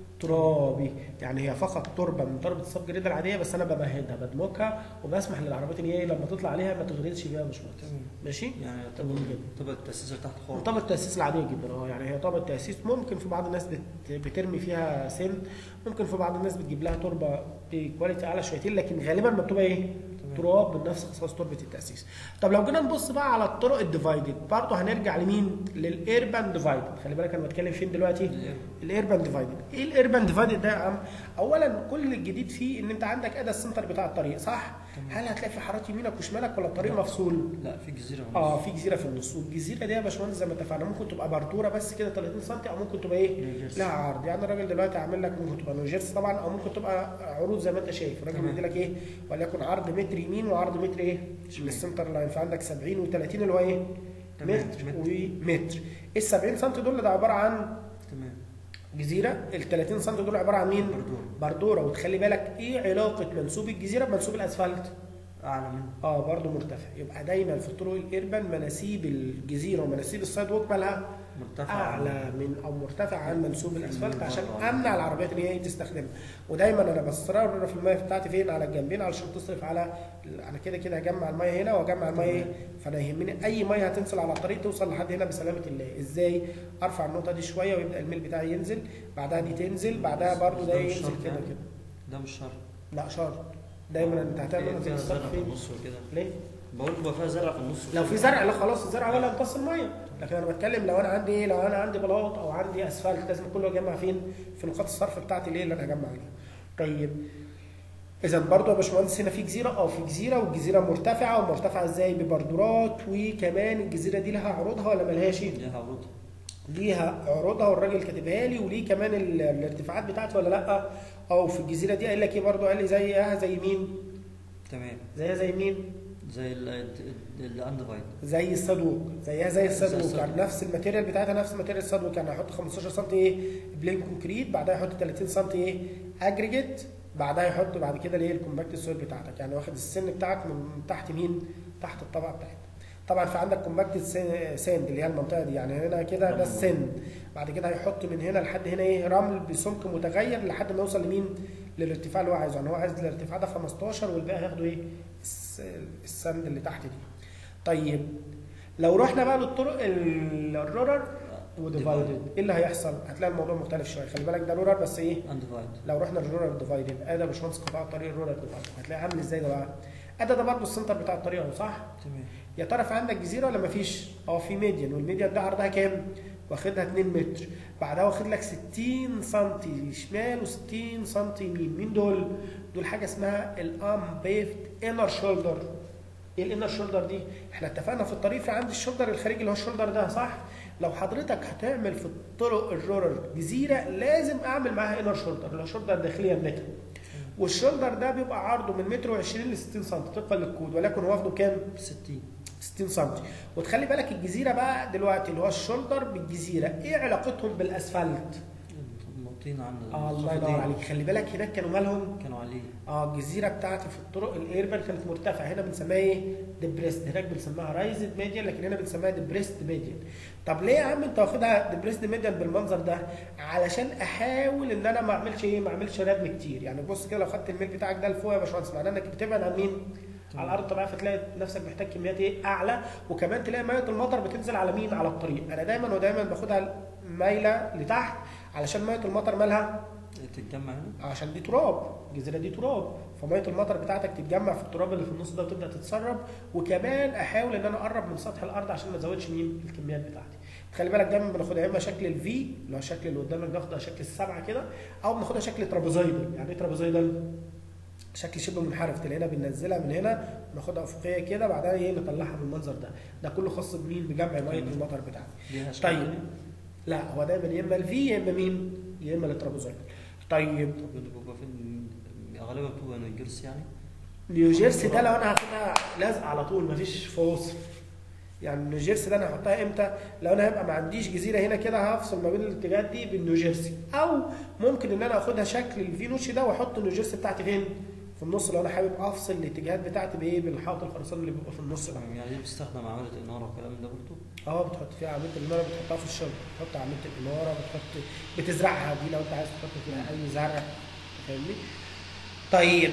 ترابي يعني هي فقط تربه من تربه السب جريد العاديه بس انا بمهدها بدمكها وبسمح للعربيات ان هي إيه لما تطلع عليها ما تغرزش بيها مش تمام. ماشي يعني تمام طبقة جدا. طبقة التأسيس اللي تحت خالص طبقة التأسيس العادية جدا اه يعني هي طبقة تأسيس ممكن في بعض الناس بت... بترمي فيها سن ممكن في بعض الناس بتجيب لها تربة بكواليتي أعلى شويتين لكن غالبا ما بتبقى إيه؟ تمام. تراب من نفس خصائص تربة التأسيس. طب لو جينا نبص بقى على الطرق الديفايدد برضه هنرجع لمين؟ للإيربان ديفايدد خلي بالك أنا بتكلم فين دلوقتي؟ الإيربان. الايربان ديفايدد ايه الايربان ديفايدد ده يا عم اولا كل الجديد فيه ان انت عندك ادى السنتر بتاع الطريق صح تمام. هل هتلاقي في حارات يمينك وشمالك ولا الطريق مفصول لا في جزيرة ونص. اه في جزيره في النص والجزيره دي يا باشمهندس زي ما اتفقنا ممكن تبقى بردوره بس كده 30 سم او ممكن تبقى ايه نيوجيرسي. لها عرض يعني الراجل دلوقتي عامل لك ممكن تبقى نيوجيرسي طبعا او ممكن تبقى عروض زي ما انت شايف الراجل تمام. مدي لك ايه وليكن عرض متر يمين وعرض متر ايه شمال. للسنتر لاين فعندك 70 و30 اللي هو ايه تمام. متر متر. ومتر ال 70 سم دول ده عباره عن تمام جزيره ال 30 سم دول عباره عن مين بردورة. بردوره وتخلي بالك ايه علاقه منسوب الجزيره بمنسوب الاسفلت أعلى منه اه برضه مرتفع يبقى دايما في الطرق الايربان مناسيب الجزيره ومناسيب السايد ووك مالها مرتفع اعلى من او مرتفع عن منسوب الاسفلت عشان آه. امنع العربيات اللي هي تستخدمها ودايما انا بصرر في الميه بتاعتي فين على الجنبين علشان تصرف على انا كده كده هجمع الميه هنا واجمع الميه إيه؟ فانا يهمني اي ميه هتنزل على الطريق توصل لحد هنا بسلامه الله ازاي ارفع النقطه دي شويه ويبدا الميل بتاعي ينزل بعدها دي تنزل بعدها برضو ده ده مش ينزل شرط كده يعني. كده ده مش شرط لا شرط دايما انت هتعمل هي انت فيها زرع الصف في فين النص وكده ليه بقول بقى فيها زرع في النص لو في زرع لا خلاص الزرع ولا يمتص الميه لكن انا بتكلم لو انا عندي ايه لو انا عندي بلاط او عندي اسفلت لازم كله اجمع فين في نقاط الصرف بتاعتي ليه اللي انا هجمع عليها طيب اذا برضو يا باشمهندس هنا في جزيره اه في جزيره والجزيره مرتفعه ومرتفعه ازاي ببردورات وكمان الجزيره دي لها عروضها ولا ملهاش ليها عروض ليها عروضها والراجل كاتبها لي وليه كمان ال- الارتفاعات بتاعتي ولا لا او في الجزيره دي قال لك ايه برضو قال لي زيها زي مين تمام زيها زي مين زي الاندفايد زي الصدوق زيها زي الصدوق الصدوق. يعني نفس الماتيريال بتاعتها نفس ماتيريال الصدوق يعني هيحط 15 سم ايه بلين كونكريت بعدها يحط 30 سم ايه اجريجيت بعدها يحط بعد كده الايه الكومباكت سويل بتاعتك يعني واخد السن بتاعك من تحت مين تحت الطبقه بتاعتك طبعا في عندك كومباكت ساند اللي هي المنطقه دي يعني هنا كده ده السن بعد كده هيحط من هنا لحد هنا ايه رمل بسمك متغير لحد ما يوصل لمين للارتفاع اللي هو عايزه يعني هو عايز الارتفاع ده 15 والباقي هياخده ايه الس- السند اللي تحت دي طيب لو رحنا بقى للطرق ال- الرورر وديفايدد ايه اللي هيحصل؟ هتلاقي الموضوع مختلف شويه خلي بالك ده رورر بس ايه؟ اندفايد لو رحنا للرورر ديفايدد ادي يا باشمهندس قطاع الطريق الرورر ديفايدد هتلاقيه عامل ازاي ده بقى؟ ادي ده برضه السنتر بتاع الطريق اهو صح؟ تمام يا ترى في عندك جزيره ولا مفيش؟ اه في ميديان والميديان ده عرضها كام؟ واخدها 2 متر بعدها واخد لك 60 سم شمال و60 سم يمين مين دول؟ دول حاجه اسمها الام بيفت انر شولدر ايه الانر شولدر دي؟ احنا اتفقنا في الطريق في عندي الشولدر الخارجي اللي هو الشولدر ده صح؟ لو حضرتك هتعمل في الطرق الرورر جزيره لازم اعمل معاها انر شولدر اللي هو شولدر داخليه متر والشولدر ده بيبقى عرضه من متر و20 ل 60 سم طبقا للكود ولكن هو واخده كام؟ 60 60 سم وتخلي بالك الجزيره بقى دلوقتي اللي هو الشولدر بالجزيره ايه علاقتهم بالاسفلت؟ موطين عن آه الله الخفضين. ينور عليك خلي بالك هناك كانوا مالهم كانوا عليه اه الجزيره بتاعتي في الطرق الايربان كانت مرتفعه هنا بنسميها ايه؟ ديبريست هناك بنسميها رايزد ميديان لكن هنا بنسميها ديبريست ميديان طب ليه يا عم انت واخدها ديبريست ميديان بالمنظر ده؟ علشان احاول ان انا ما اعملش ايه؟ ما اعملش ردم كتير يعني بص كده لو خدت الميل بتاعك ده لفوق يا باشمهندس معناه انك بتبعد عن مين؟ على الارض الطبيعيه فتلاقي نفسك محتاج كميات ايه اعلى وكمان تلاقي ميه المطر بتنزل على مين على الطريق انا دايما ودايما باخدها مايله لتحت علشان ميه المطر مالها تتجمع هنا عشان دي تراب الجزيره دي تراب فميه المطر بتاعتك تتجمع في التراب اللي في النص ده وتبدا تتسرب وكمان احاول ان انا اقرب من سطح الارض عشان ما ازودش مين الكميات بتاعتي خلي بالك دايما بناخدها يا اما شكل الفي اللي هو الشكل اللي قدامك بناخدها شكل السبعه كده او بناخدها شكل ترابيزويدال يعني ايه ترابيزويدال شكل شبه منحرف تلاقينا بننزلها من هنا ناخدها افقيه كده بعدها ايه نطلعها بالمنظر ده ده كله خاص بمين بجمع ميه المطر بتاعتي ليها شكل طيب تاني؟ لا هو دايما يا اما الفي يا اما مين يا اما الترابيزويدال طيب طب اللي بيبقى فين غالبا بتبقى نيوجيرسي يعني نيوجيرسي ده لو انا هاخدها لازقه على طول مفيش فاصل يعني نيوجيرسي ده انا هحطها امتى لو انا هيبقى ما عنديش جزيره هنا كده هفصل ما بين الاتجاهات دي بالنيوجيرسي او ممكن ان انا اخدها شكل الفينوشي ده واحط النيوجيرسي بتاعتي فين في النص لو انا حابب افصل الاتجاهات بتاعتي بايه بالحائط الخرساني اللي بيبقى في النص ده يعني دي بتستخدم عملة الإنارة والكلام ده برضه اه بتحط فيها عمليه الاناره بتحطها في الشنطه بتحط عمليه الاناره بتحط بتزرعها دي لو انت عايز تحط فيها اي زرع فاهمني طيب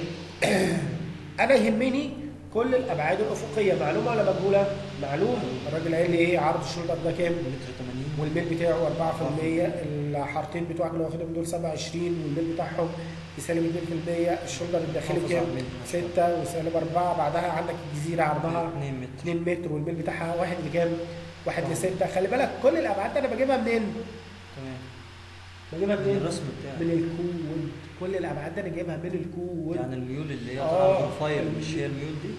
انا يهمني كل الابعاد الافقيه معلومه ولا مجهوله معلومه الراجل قال لي ايه عرض الشولدر ده كام متر 80 والميل بتاعه 4% الحارتين بتوعك اللي واخدهم دول 27 والميل بتاعهم بسالب 2% الشولدر الداخلي حافظ كام على الميل. 6 وسالب 4 بعدها عندك الجزيره عرضها 2 متر 2 متر والميل بتاعها 1 لكام؟ 1 ل 6 خلي بالك كل الابعاد دي انا بجيبها منين؟ تمام بجيبها من منين؟ الرسم بتاعك من الكود كل الابعاد دي انا جايبها من الكود يعني الميول اللي هي آه. طالعه بروفايل مش هي الميول دي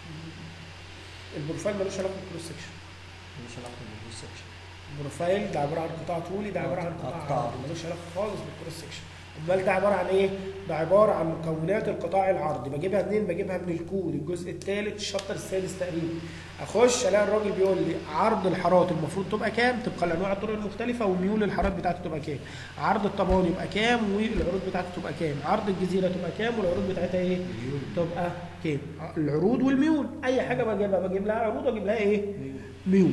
البروفايل ملوش علاقه بالكروس سكشن مش علاقه بالكروس سكشن البروفايل ده عباره عن قطاع طولي ده عباره عن آه، قطاع قطاع. عرضي ملوش علاقه خالص بالكروس سكشن امال ده عباره عن ايه؟ ده عباره عن مكونات القطاع العرضي بجيبها منين؟ بجيبها من الكود الجزء الثالث الشابتر السادس تقريبا اخش الاقي الراجل بيقول لي عرض الحارات المفروض تبقى كام؟ تبقى لانواع الطرق المختلفه وميول الحارات بتاعته تبقى كام؟ عرض الطبقان يبقى كام والعروض بتاعته تبقى كام؟ عرض الجزيره تبقى كام والعروض بتاعتها ايه؟ ميول تبقى كام؟ العروض والميول اي حاجه بجيبها بجيب لها عروض واجيب لها ايه؟ ميول ميول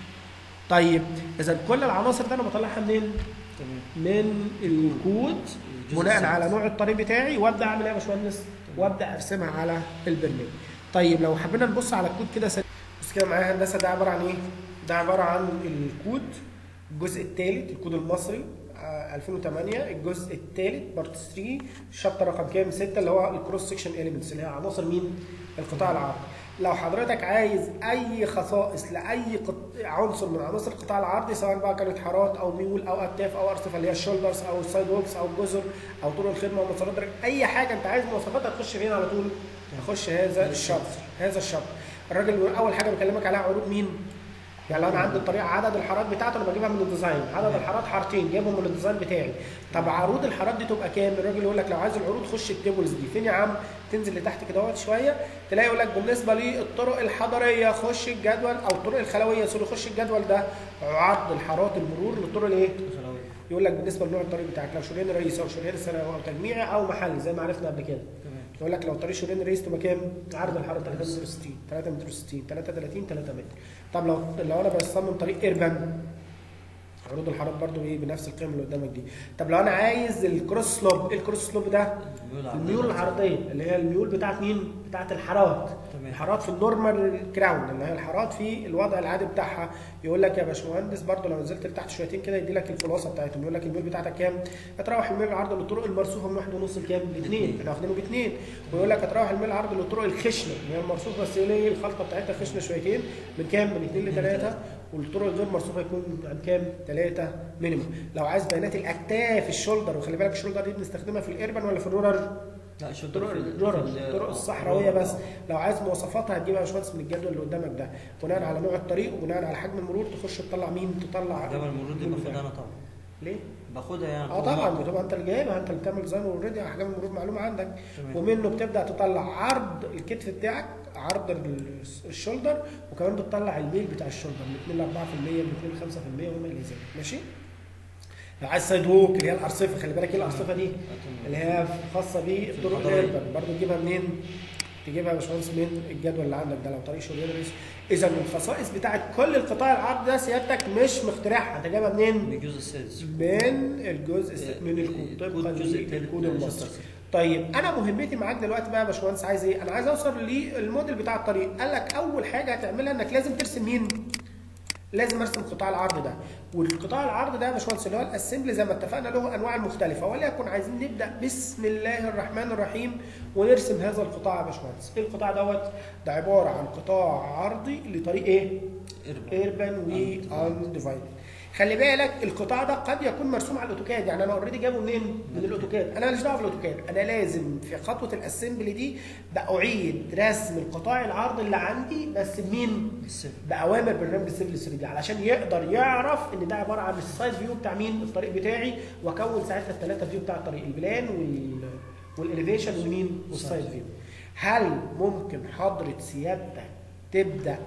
طيب اذا كل العناصر دي انا بطلعها منين؟ تمام من الكود الجزء بناء السادس. على نوع الطريق بتاعي وابدا اعمل ايه يا باشمهندس؟ وابدا ارسمها على البرنامج. طيب لو حبينا نبص على الكود كده سريع بص كده معايا هندسه ده عباره عن ايه؟ ده عباره عن الكود الجزء الثالث الكود المصري آه، 2008 الجزء الثالث بارت 3 الشابتر رقم كام 6 اللي هو الكروس سكشن اليمنتس اللي هي عناصر مين؟ القطاع العرضي. لو حضرتك عايز اي خصائص لاي قط... عنصر من عناصر القطاع العرضي سواء بقى كانت حارات او ميول او اكتاف او ارصفه اللي هي الشولدرز او السايد ووكس او الجزر او طرق الخدمه ومسارات الرجل اي حاجه انت عايز مواصفاتها تخش فين على طول؟ تخش هذا الشابتر هذا الشابتر الراجل بيقول اول حاجه بكلمك عليها عروض مين؟ يعني لو انا عندي الطريقه عدد الحارات بتاعته انا بجيبها من الديزاين عدد الحارات حارتين جايبهم من الديزاين بتاعي طب عروض الحارات دي تبقى كام الراجل يقول لك لو عايز العروض خش التيبلز دي فين يا عم تنزل لتحت كده اهوت شويه تلاقي يقول لك بالنسبه للطرق الحضريه خش الجدول او الطرق الخلويه سوري خش الجدول ده عرض الحارات المرور للطرق الايه خلوية يقول لك بالنسبه لنوع الطريق بتاعك لو شريان رئيسي او شريان ثانوي او تجميعي او محلي زي ما عرفنا قبل كده تمام يقول لك لو طريق شريان رئيس تبقى كام؟ عرض الحاره 3 متر 60 3 متر 60 33 3 متر طب لو لو انا بصمم طريق ايربان عروض الحارات برضو ايه بنفس القيم اللي قدامك دي طب لو انا عايز الكروس سلوب ايه الكروس سلوب ده الميول العرضية الميول العرضيه اللي هي الميول بتاعت مين بتاعت الحارات تمام. الحارات في النورمال كراون اللي هي الحارات في الوضع العادي بتاعها يقول لك يا باشمهندس برضو لو نزلت لتحت شويتين كده يدي لك الخلاصه بتاعتهم يقول لك الميول بتاعتك كام هتروح الميول العرض للطرق المرصوفه من واحد ونص لكام لاثنين احنا واخدينه باثنين ويقول لك هتروح الميول العرض للطرق الخشنه اللي هي المرصوفه بس هي الخلطه بتاعتها خشنه شويتين من كام من اثنين لثلاثه والطرق الغير مرصوفه يكون عن كام؟ 3 مينيموم لو عايز بيانات الاكتاف الشولدر وخلي بالك الشولدر دي بنستخدمها في الاربن ولا في الرورال لا شو الطرق في ال- الرورال في ال- الطرق آه، الصحراويه الرورال. بس لو عايز مواصفاتها هتجيبها يا باشمهندس من الجدول اللي قدامك ده بناء على نوع الطريق وبناء على حجم المرور تخش تطلع مين تطلع جبل المرور دي الميول باخدها بتاعك. انا طبعا ليه؟ باخدها يعني اه طبعا بتبقى انت اللي جايبها انت اللي بتعمل ديزاين اوريدي احجام المرور معلومه عندك تمام. ومنه بتبدا تطلع عرض الكتف بتاعك عرض ال- الشولدر وكمان بتطلع الميل بتاع الشولدر من 2 ل 4% من 2 ل 5% وما الى ذلك ماشي لو عايز سايد ووك اللي هي الارصفه خلي بالك ايه الارصفه دي اللي هي خاصه بالطرق الحضرية. الاربن برضه تجيبها منين؟ تجيبها يا باشمهندس من الجدول اللي عندك ده لو طريق شريان رئيسي اذا الخصائص بتاعت كل القطاع العرض ده سيادتك مش مخترعها انت جايبها منين؟ من الجزء السادس من الجزء الس- من الكود الكود طبقا الجزء التالت للكود من المصري الشابتر طيب انا مهمتي معاك دلوقتي بقى يا باشمهندس عايز ايه؟ انا عايز اوصل للموديل بتاع الطريق قال لك اول حاجه هتعملها انك لازم ترسم مين؟ لازم ارسم قطاع العرض ده والقطاع العرض ده يا باشمهندس اللي هو الاسمبلي زي ما اتفقنا له انواع مختلفه وليكن عايزين نبدا بسم الله الرحمن الرحيم ونرسم هذا القطاع يا باشمهندس ايه القطاع دوت ده عباره عن قطاع عرضي لطريق ايه إربن. ايربان وانديفايدد خلي بالك القطاع ده قد يكون مرسوم على الاوتوكاد يعني انا اوريدي جايبه منين من الاوتوكاد انا ماليش دعوه بالاوتوكاد انا لازم في خطوه الاسمبلي دي باعيد رسم القطاع العرض اللي عندي بس بمين السفر باوامر برنامج السيفل 3 دي علشان يقدر يعرف ان ده عباره عن السايد فيو بتاع مين الطريق بتاعي واكون ساعتها الثلاثه فيو بتاع الطريق البلان وال والاليفيشن ومين والسايد فيو هل ممكن حضره سيادتك تبدا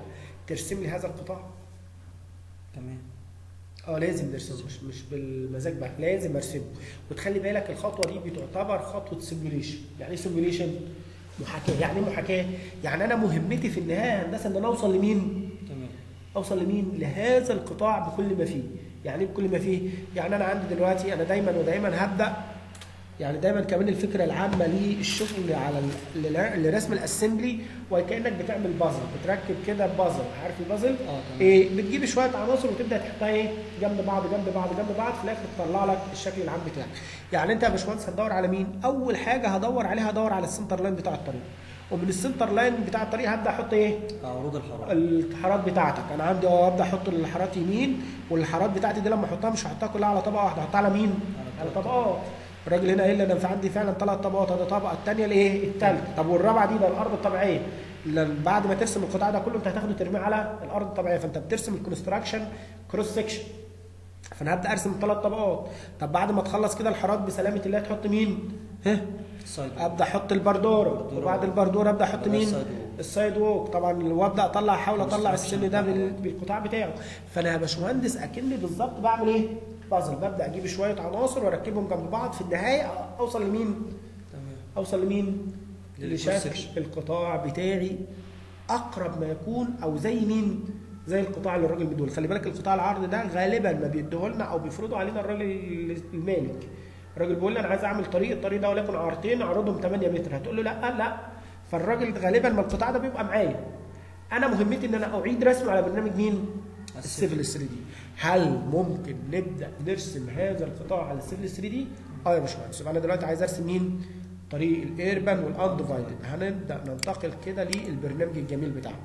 ترسم لي هذا القطاع تمام اه لازم نرسمه مش مش بالمزاج بقى لازم ارسمه وتخلي بالك الخطوه دي بتعتبر خطوه سيميوليشن يعني ايه سيميوليشن محاكاه يعني ايه محاكاه يعني انا مهمتي في النهايه هندسه ان انا اوصل لمين تمام اوصل لمين لهذا القطاع بكل ما فيه يعني ايه بكل ما فيه يعني انا عندي دلوقتي انا دايما ودايما هبدا يعني دايما كمان الفكره العامه للشغل على ال- ل- لرسم الاسمبلي وكانك بتعمل بازل بتركب كده بازل عارف البازل اه تمام ايه بتجيب شويه عناصر وتبدا تحطها ايه جنب بعض جنب بعض جنب بعض في الاخر تطلع لك الشكل العام بتاعك يعني انت يا باشمهندس هتدور على مين اول حاجه هدور عليها هدور على السنتر لاين بتاع الطريق ومن السنتر لاين بتاع الطريق هبدا احط ايه عروض الحراره الحارات بتاعتك انا عندي اه ابدا احط الحارات يمين والحارات بتاعتي دي لما احطها مش هحطها كلها على طبقه واحده هحطها على مين على طبقات الراجل هنا قايل لي انا في عندي فعلا ثلاث طبقات هذه الطبقه الثانيه الايه الثالثه طب والرابعه دي ده الارض الطبيعيه لأن بعد ما ترسم القطاع ده كله انت هتاخده ترميه على الارض الطبيعيه فانت بترسم الكونستراكشن كروس سكشن فانا هبدا ارسم ثلاث طبقات طب بعد ما تخلص كده الحارات بسلامه الله تحط مين ها السايد ابدا احط البردوره البردورة. وبعد البردوره ابدا احط بعدها مين السايد ووك. السايد ووك طبعا وابدا اطلع احاول اطلع Construction السن ده بال- بتاعه. بالقطاع بتاعه فانا يا باشمهندس اكني بالظبط بعمل ايه بازل ببدا اجيب شويه عناصر واركبهم جنب بعض في النهايه اوصل لمين تمام اوصل لمين للكروس لشكل سكشن. القطاع بتاعي اقرب ما يكون او زي مين زي القطاع اللي الراجل بيديه خلي بالك القطاع العرض ده غالبا ما بيديه لنا او بيفرضوا علينا الراجل المالك الراجل بيقول لي انا عايز اعمل طريق الطريق ده وليكن عرضين عرضهم 8 متر هتقول له لا لا فالراجل غالبا ما القطاع ده بيبقى معايا انا مهمتي ان انا اعيد رسمه على برنامج مين السيفل 3 دي هل ممكن نبدا نرسم هذا القطاع على السيفل 3 دي اه يا باشمهندس يبقى انا دلوقتي عايز ارسم مين طريق الايربان والاندفايدد هنبدا ننتقل كده للبرنامج الجميل بتاعنا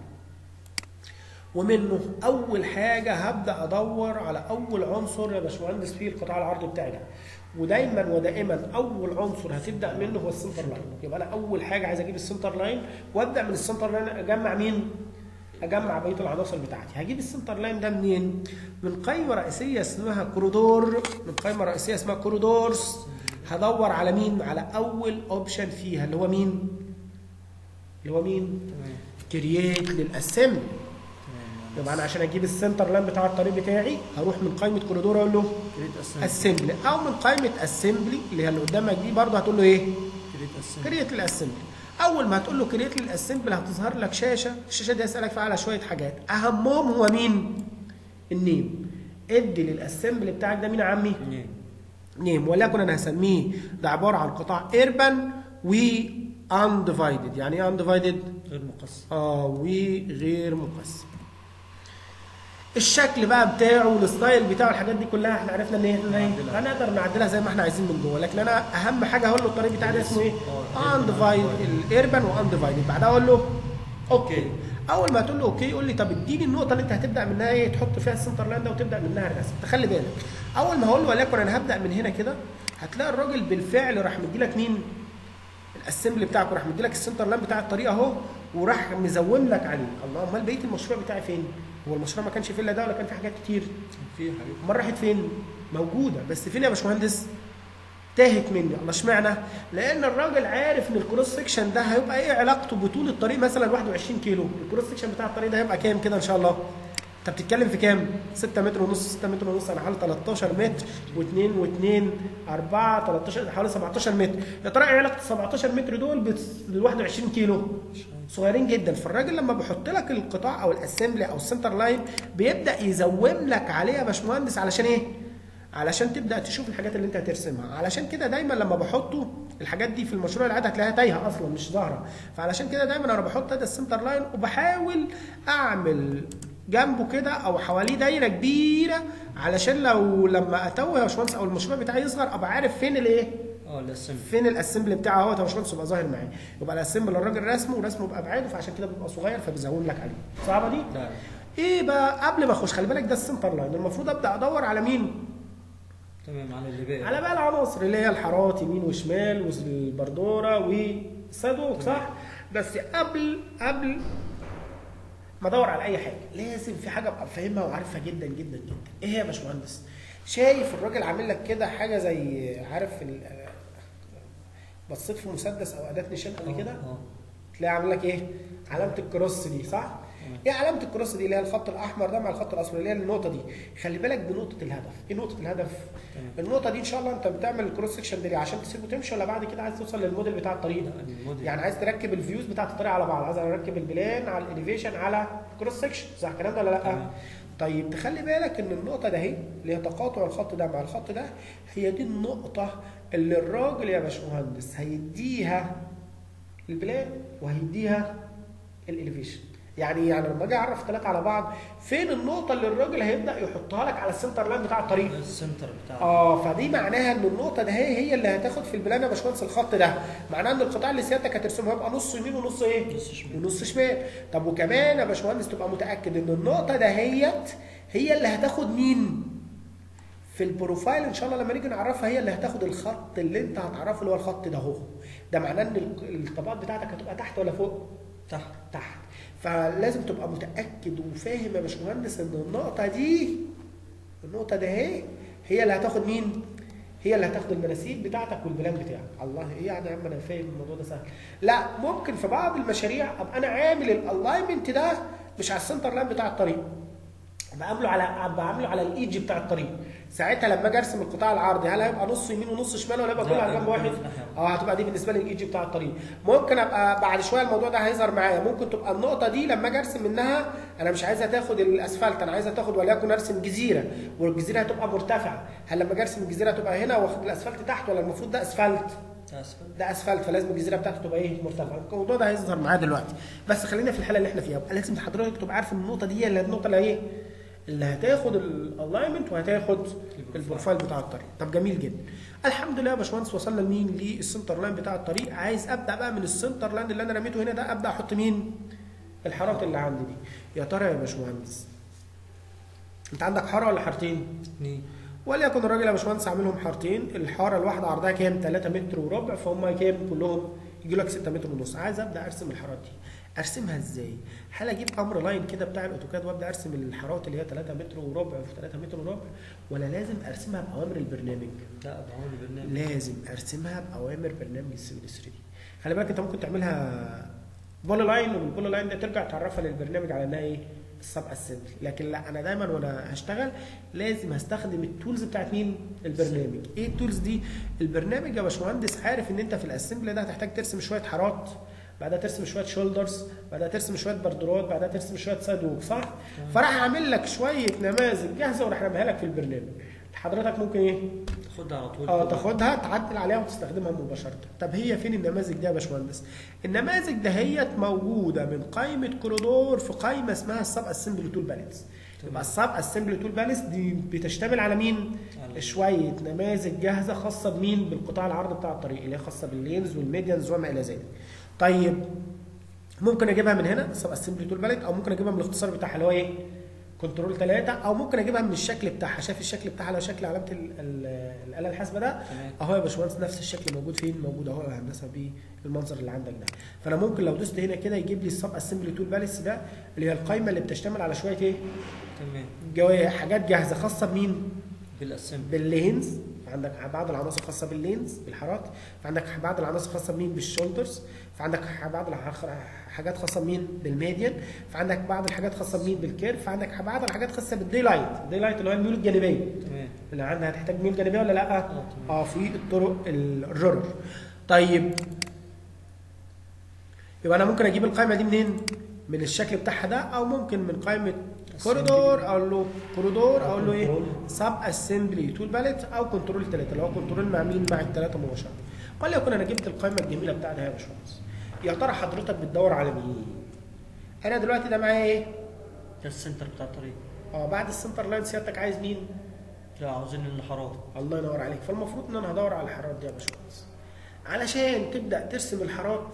ومنه اول حاجه هبدا ادور على اول عنصر يا باشمهندس في القطاع العرضي بتاعي ده ودايما ودائما اول عنصر هتبدا منه هو السنتر لاين يبقى انا اول حاجه عايز اجيب السنتر لاين وابدا من السنتر لاين اجمع مين اجمع بقيه العناصر بتاعتي هجيب السنتر لاين ده منين من قائمه رئيسيه اسمها كوريدور من قائمه رئيسيه اسمها كوريدورز هدور على مين على اول اوبشن فيها اللي هو مين اللي هو مين تمام كرييت للاسمبلي تمام يبقى انا عشان اجيب السنتر لاين بتاع الطريق بتاعي هروح من قائمه كوريدور اقول له كريت اسمبلي اسمبلي او من قائمه اسمبلي اللي هي اللي قدامك دي برضه هتقول له ايه كريت اسمبلي كريت للاسمبلي اول ما هتقول له كريت للاسمبلي هتظهر لك شاشه الشاشه دي هيسالك فيها على شويه حاجات اهمهم هو مين النيم ادي للاسمبلي بتاعك ده مين يا عمي اثنين نيم ولكن انا هسميه ده عباره عن قطاع ايربان و اندفايدد يعني ايه اندفايدد غير مقسم اه وغير مقسم الشكل بقى بتاعه والستايل بتاعه الحاجات دي كلها احنا عرفنا ان احنا ايه نعدلها. هنقدر نعدلها زي ما احنا عايزين من جوه لكن انا اهم حاجه هقول له الطريق بتاعي ده اسمه ايه اه، اندفايد الايربان واندفايدد بعدها اقول له اوكي اوكي. اول ما تقول له اوكي يقول لي طب اديني النقطه اللي انت هتبدا منها ايه تحط فيها السنتر لاين ده وتبدا منها الرسم تخلي بالك اول ما هقول له وليكن انا هبدا من هنا كده هتلاقي الراجل بالفعل راح مديلك مين الاسمبلي بتاعك وراح مديلك السنتر لاين بتاع الطريق اهو وراح مزوم لك عليه الله امال بقيه المشروع بتاعي فين هو المشروع ما كانش فيه الا ده ولا كان في حاجات كتير في حاجات امال راحت فين موجوده بس فين يا باشمهندس تاهت مني الله اشمعنى لان الراجل عارف ان الكروس سكشن ده هيبقى ايه علاقته بطول الطريق مثلا 21 كيلو الكروس سكشن بتاع الطريق ده هيبقى كام كده ان شاء الله انت بتتكلم في كام 6 متر ونص 6 متر ونص انا حوالي 13 متر و2 و2 4 13 حوالي 17 متر يا ترى ايه علاقه 17 متر دول بال 21 كيلو صغيرين جدا فالراجل لما بيحط لك القطاع او الاسمبلي او السنتر لاين بيبدا يزوم لك عليه يا باشمهندس علشان ايه علشان تبدا تشوف الحاجات اللي انت هترسمها علشان كده دايما لما بحطه الحاجات دي في المشروع العادي هتلاقيها تايهه اصلا مش ظاهره فعلشان كده دايما انا بحط هذا السنتر لاين وبحاول اعمل جنبه كده او حواليه دايره كبيره علشان لو لما اتوه يا باشمهندس او المشروع بتاعي يصغر ابقى عارف فين الايه اه الاسمبلي فين الاسمبلي بتاعه اهوت يا باشمهندس يبقى ظاهر معايا يبقى الاسمبلي الراجل رسمه ورسمه بابعاده فعشان كده بيبقى صغير فبيزوم لك عليه صعبه دي لا ايه بقى قبل ما اخش خلي بالك ده السنتر لاين المفروض ابدا ادور على مين تمام على اللي باقي على بقى العناصر اللي هي الحارات يمين وشمال والبردوره والصاروخ صح بس قبل قبل ما ادور على اي حاجه لازم في حاجه ابقى فاهمها وعارفها جدا جدا جدا ايه هي يا باشمهندس شايف الراجل عامل لك كده حاجه زي عارف ال- بصيت في مسدس او اداه نشان قبل كده اه تلاقي عامل لك ايه علامه الكروس دي صح تمام. ايه علامه الكروس دي اللي هي الخط الاحمر ده مع الخط الاصفر اللي هي النقطه دي خلي بالك دي نقطه الهدف ايه نقطه الهدف تمام النقطه دي ان شاء الله انت بتعمل الكروس سكشن دي عشان تسيبه تمشي ولا بعد كده عايز توصل للموديل بتاع الطريق لا، الموديل يعني عايز تركب الفيوز بتاعت الطريق على بعض عايز اركب البلان على الاليفيشن على كروس سكشن صح الكلام ده ولا لا تمام. طيب تخلي بالك ان النقطه ده اهي اللي هي تقاطع الخط ده مع الخط ده هي دي النقطه اللي الراجل يا باشمهندس هيديها البلان وهيديها الاليفيشن يعني يعني لما اجي اعرف ثلاثه على بعض فين النقطه اللي الراجل هيبدا يحطها لك على السنتر لاين بتاع الطريق ده السنتر بتاع اه فدي معناها ان النقطه ده هي هي اللي هتاخد في البلان يا باشمهندس الخط ده معناه ان القطاع اللي سيادتك هترسمه هيبقى نص يمين ونص ايه نص شمال ونص شمال طب وكمان يا باشمهندس تبقى متاكد ان النقطه دهيت هي اللي هتاخد مين في البروفايل ان شاء الله لما نيجي نعرفها هي اللي هتاخد الخط اللي انت هتعرفه اللي هو الخط ده اهو ده معناه ان ال- الطبقات بتاعتك هتبقى تحت ولا فوق تحت تحت فلازم تبقى متاكد وفاهم يا باشمهندس ان النقطه دي النقطه ده اهي هي اللي هتاخد مين هي اللي هتاخد المناسيب بتاعتك والبلان بتاعك الله ايه يعني يا عم انا فاهم الموضوع ده سهل لا ممكن في بعض المشاريع ابقى انا عامل الالاينمنت ده مش على السنتر لاين بتاع الطريق بعمله على بعمله على الايدج بتاع الطريق ساعتها لما اجي ارسم القطاع العرضي هل هيبقى نص يمين ونص شمال ولا هيبقى لا، كله على جنب هيبقى واحد في ناحية واحدة. اه هتبقى دي بالنسبه لي الايدج بتاع الطريق ممكن ابقى بعد شويه الموضوع ده هيظهر معايا ممكن تبقى النقطه دي لما اجي ارسم منها انا مش عايزها تاخد الاسفلت انا عايزها تاخد وليكن ارسم جزيره والجزيره هتبقى مرتفعه هل لما اجي ارسم الجزيره هتبقى هنا واخد الاسفلت تحت ولا المفروض ده اسفلت ده اسفل ده اسفلت فلازم الجزيره بتاعته تبقى ايه مرتفعه الموضوع ده هيظهر معايا دلوقتي بس خلينا في الحاله اللي احنا فيها لازم حضرتك تبقى عارف ان النقطه دي هي اللي النقطه اللي ايه اللي هتاخد الالاينمنت وهتاخد البروفايل بتاع الطريق طب جميل جدا الحمد لله يا باشمهندس وصلنا لمين للسنتر لاين بتاع الطريق عايز ابدا بقى من السنتر لاين اللي انا رميته هنا ده ابدا احط مين الحارات اللي عندي دي يا ترى يا باشمهندس انت عندك حاره ولا حارتين اثنين وليكن الراجل يا باشمهندس عاملهم حارتين الحاره الواحده عرضها كام 3 متر وربع فهم كام كلهم يجي لك 6 متر ونص عايز ابدا ارسم الحارات دي ارسمها ازاي هل اجيب امر لاين كده بتاع الاوتوكاد وابدا ارسم الحارات اللي هي 3 متر وربع في 3 متر وربع ولا لازم ارسمها باوامر البرنامج لا بعمل برنامج لازم ارسمها باوامر برنامج السيفل 3 خلي بالك انت ممكن تعملها بول لاين والبول لاين ده ترجع تعرفها للبرنامج على انها ايه السب اسمبلي لكن لا انا دايما وانا هشتغل لازم هستخدم التولز بتاعت مين البرنامج ايه التولز دي البرنامج يا باشمهندس عارف ان انت في الاسمبلي ده هتحتاج ترسم شويه حارات بعدها ترسم شويه شولدرز بعدها ترسم شويه بردورات بعدها ترسم شويه سايد ووك صح فراح اعمل لك شويه نماذج جاهزه وراح رميها لك في البرنامج حضرتك ممكن ايه تاخدها على طول اه كده. تاخدها تعدل عليها وتستخدمها مباشره طب هي فين النماذج دي يا باشمهندس النماذج دهيت موجوده من قائمه كوريدور في قائمه اسمها السب اسمبلي تول بالانس يبقى السب اسمبلي تول بالانس دي بتشتمل على مين على- شويه نماذج جاهزه خاصه بمين بالقطاع العرضي بتاع الطريق اللي هي خاصه باللينز والميديانز وما الى ذلك طيب ممكن اجيبها من هنا سب اسمبلي تول بالانس او ممكن اجيبها من الاختصار بتاعها اللي هو ايه كنترول 3 او ممكن اجيبها من الشكل بتاعها شايف الشكل بتاعها لو شكل علامه ال- ال- الاله الحاسبه ده تمام اهو يا باشمهندس نفس الشكل موجود فين موجود اهو يا هندسه بالمنظر اللي عندك ده فانا ممكن لو دوست هنا كده يجيب لي السب اسمبلي تول بالانس ده اللي هي القائمه اللي بتشتمل على شويه ايه تمام جوا- حاجات جاهزه خاصه بمين بالاسمبلي باللينز عندك بعض العناصر خاصه باللينز بالحارات فعندك بعض العناصر خاصه بمين بالشولدرز فعندك بعض الحاجات خاصه بمين بالميديان فعندك بعض الحاجات خاصه بمين بالكيرف فعندك بعض الحاجات خاصه بالدي لايت الدي لايت اللي هو الميول الجانبيه تمام اللي عندها هتحتاج ميول جانبيه ولا لا اه تمام اه في الطرق الرولر طيب يبقى انا ممكن اجيب القائمه دي منين من الشكل بتاعها ده او ممكن من قائمه كوريدور اقول له كوريدور اقول له ايه سب اسمبلي تول باليت او كنترول 3 اللي هو كنترول مع مين مع الثلاثه مباشره وليكن انا جبت القائمه الجميله بتاعتها يا باشمهندس يا ترى حضرتك بتدور على مين انا دلوقتي ده معايا ايه ده السنتر بتاع الطريق اه بعد السنتر لاين سيادتك عايز مين لا عاوزين الحارات الله ينور عليك فالمفروض ان انا هدور على الحارات دي يا باشمهندس علشان تبدا ترسم الحارات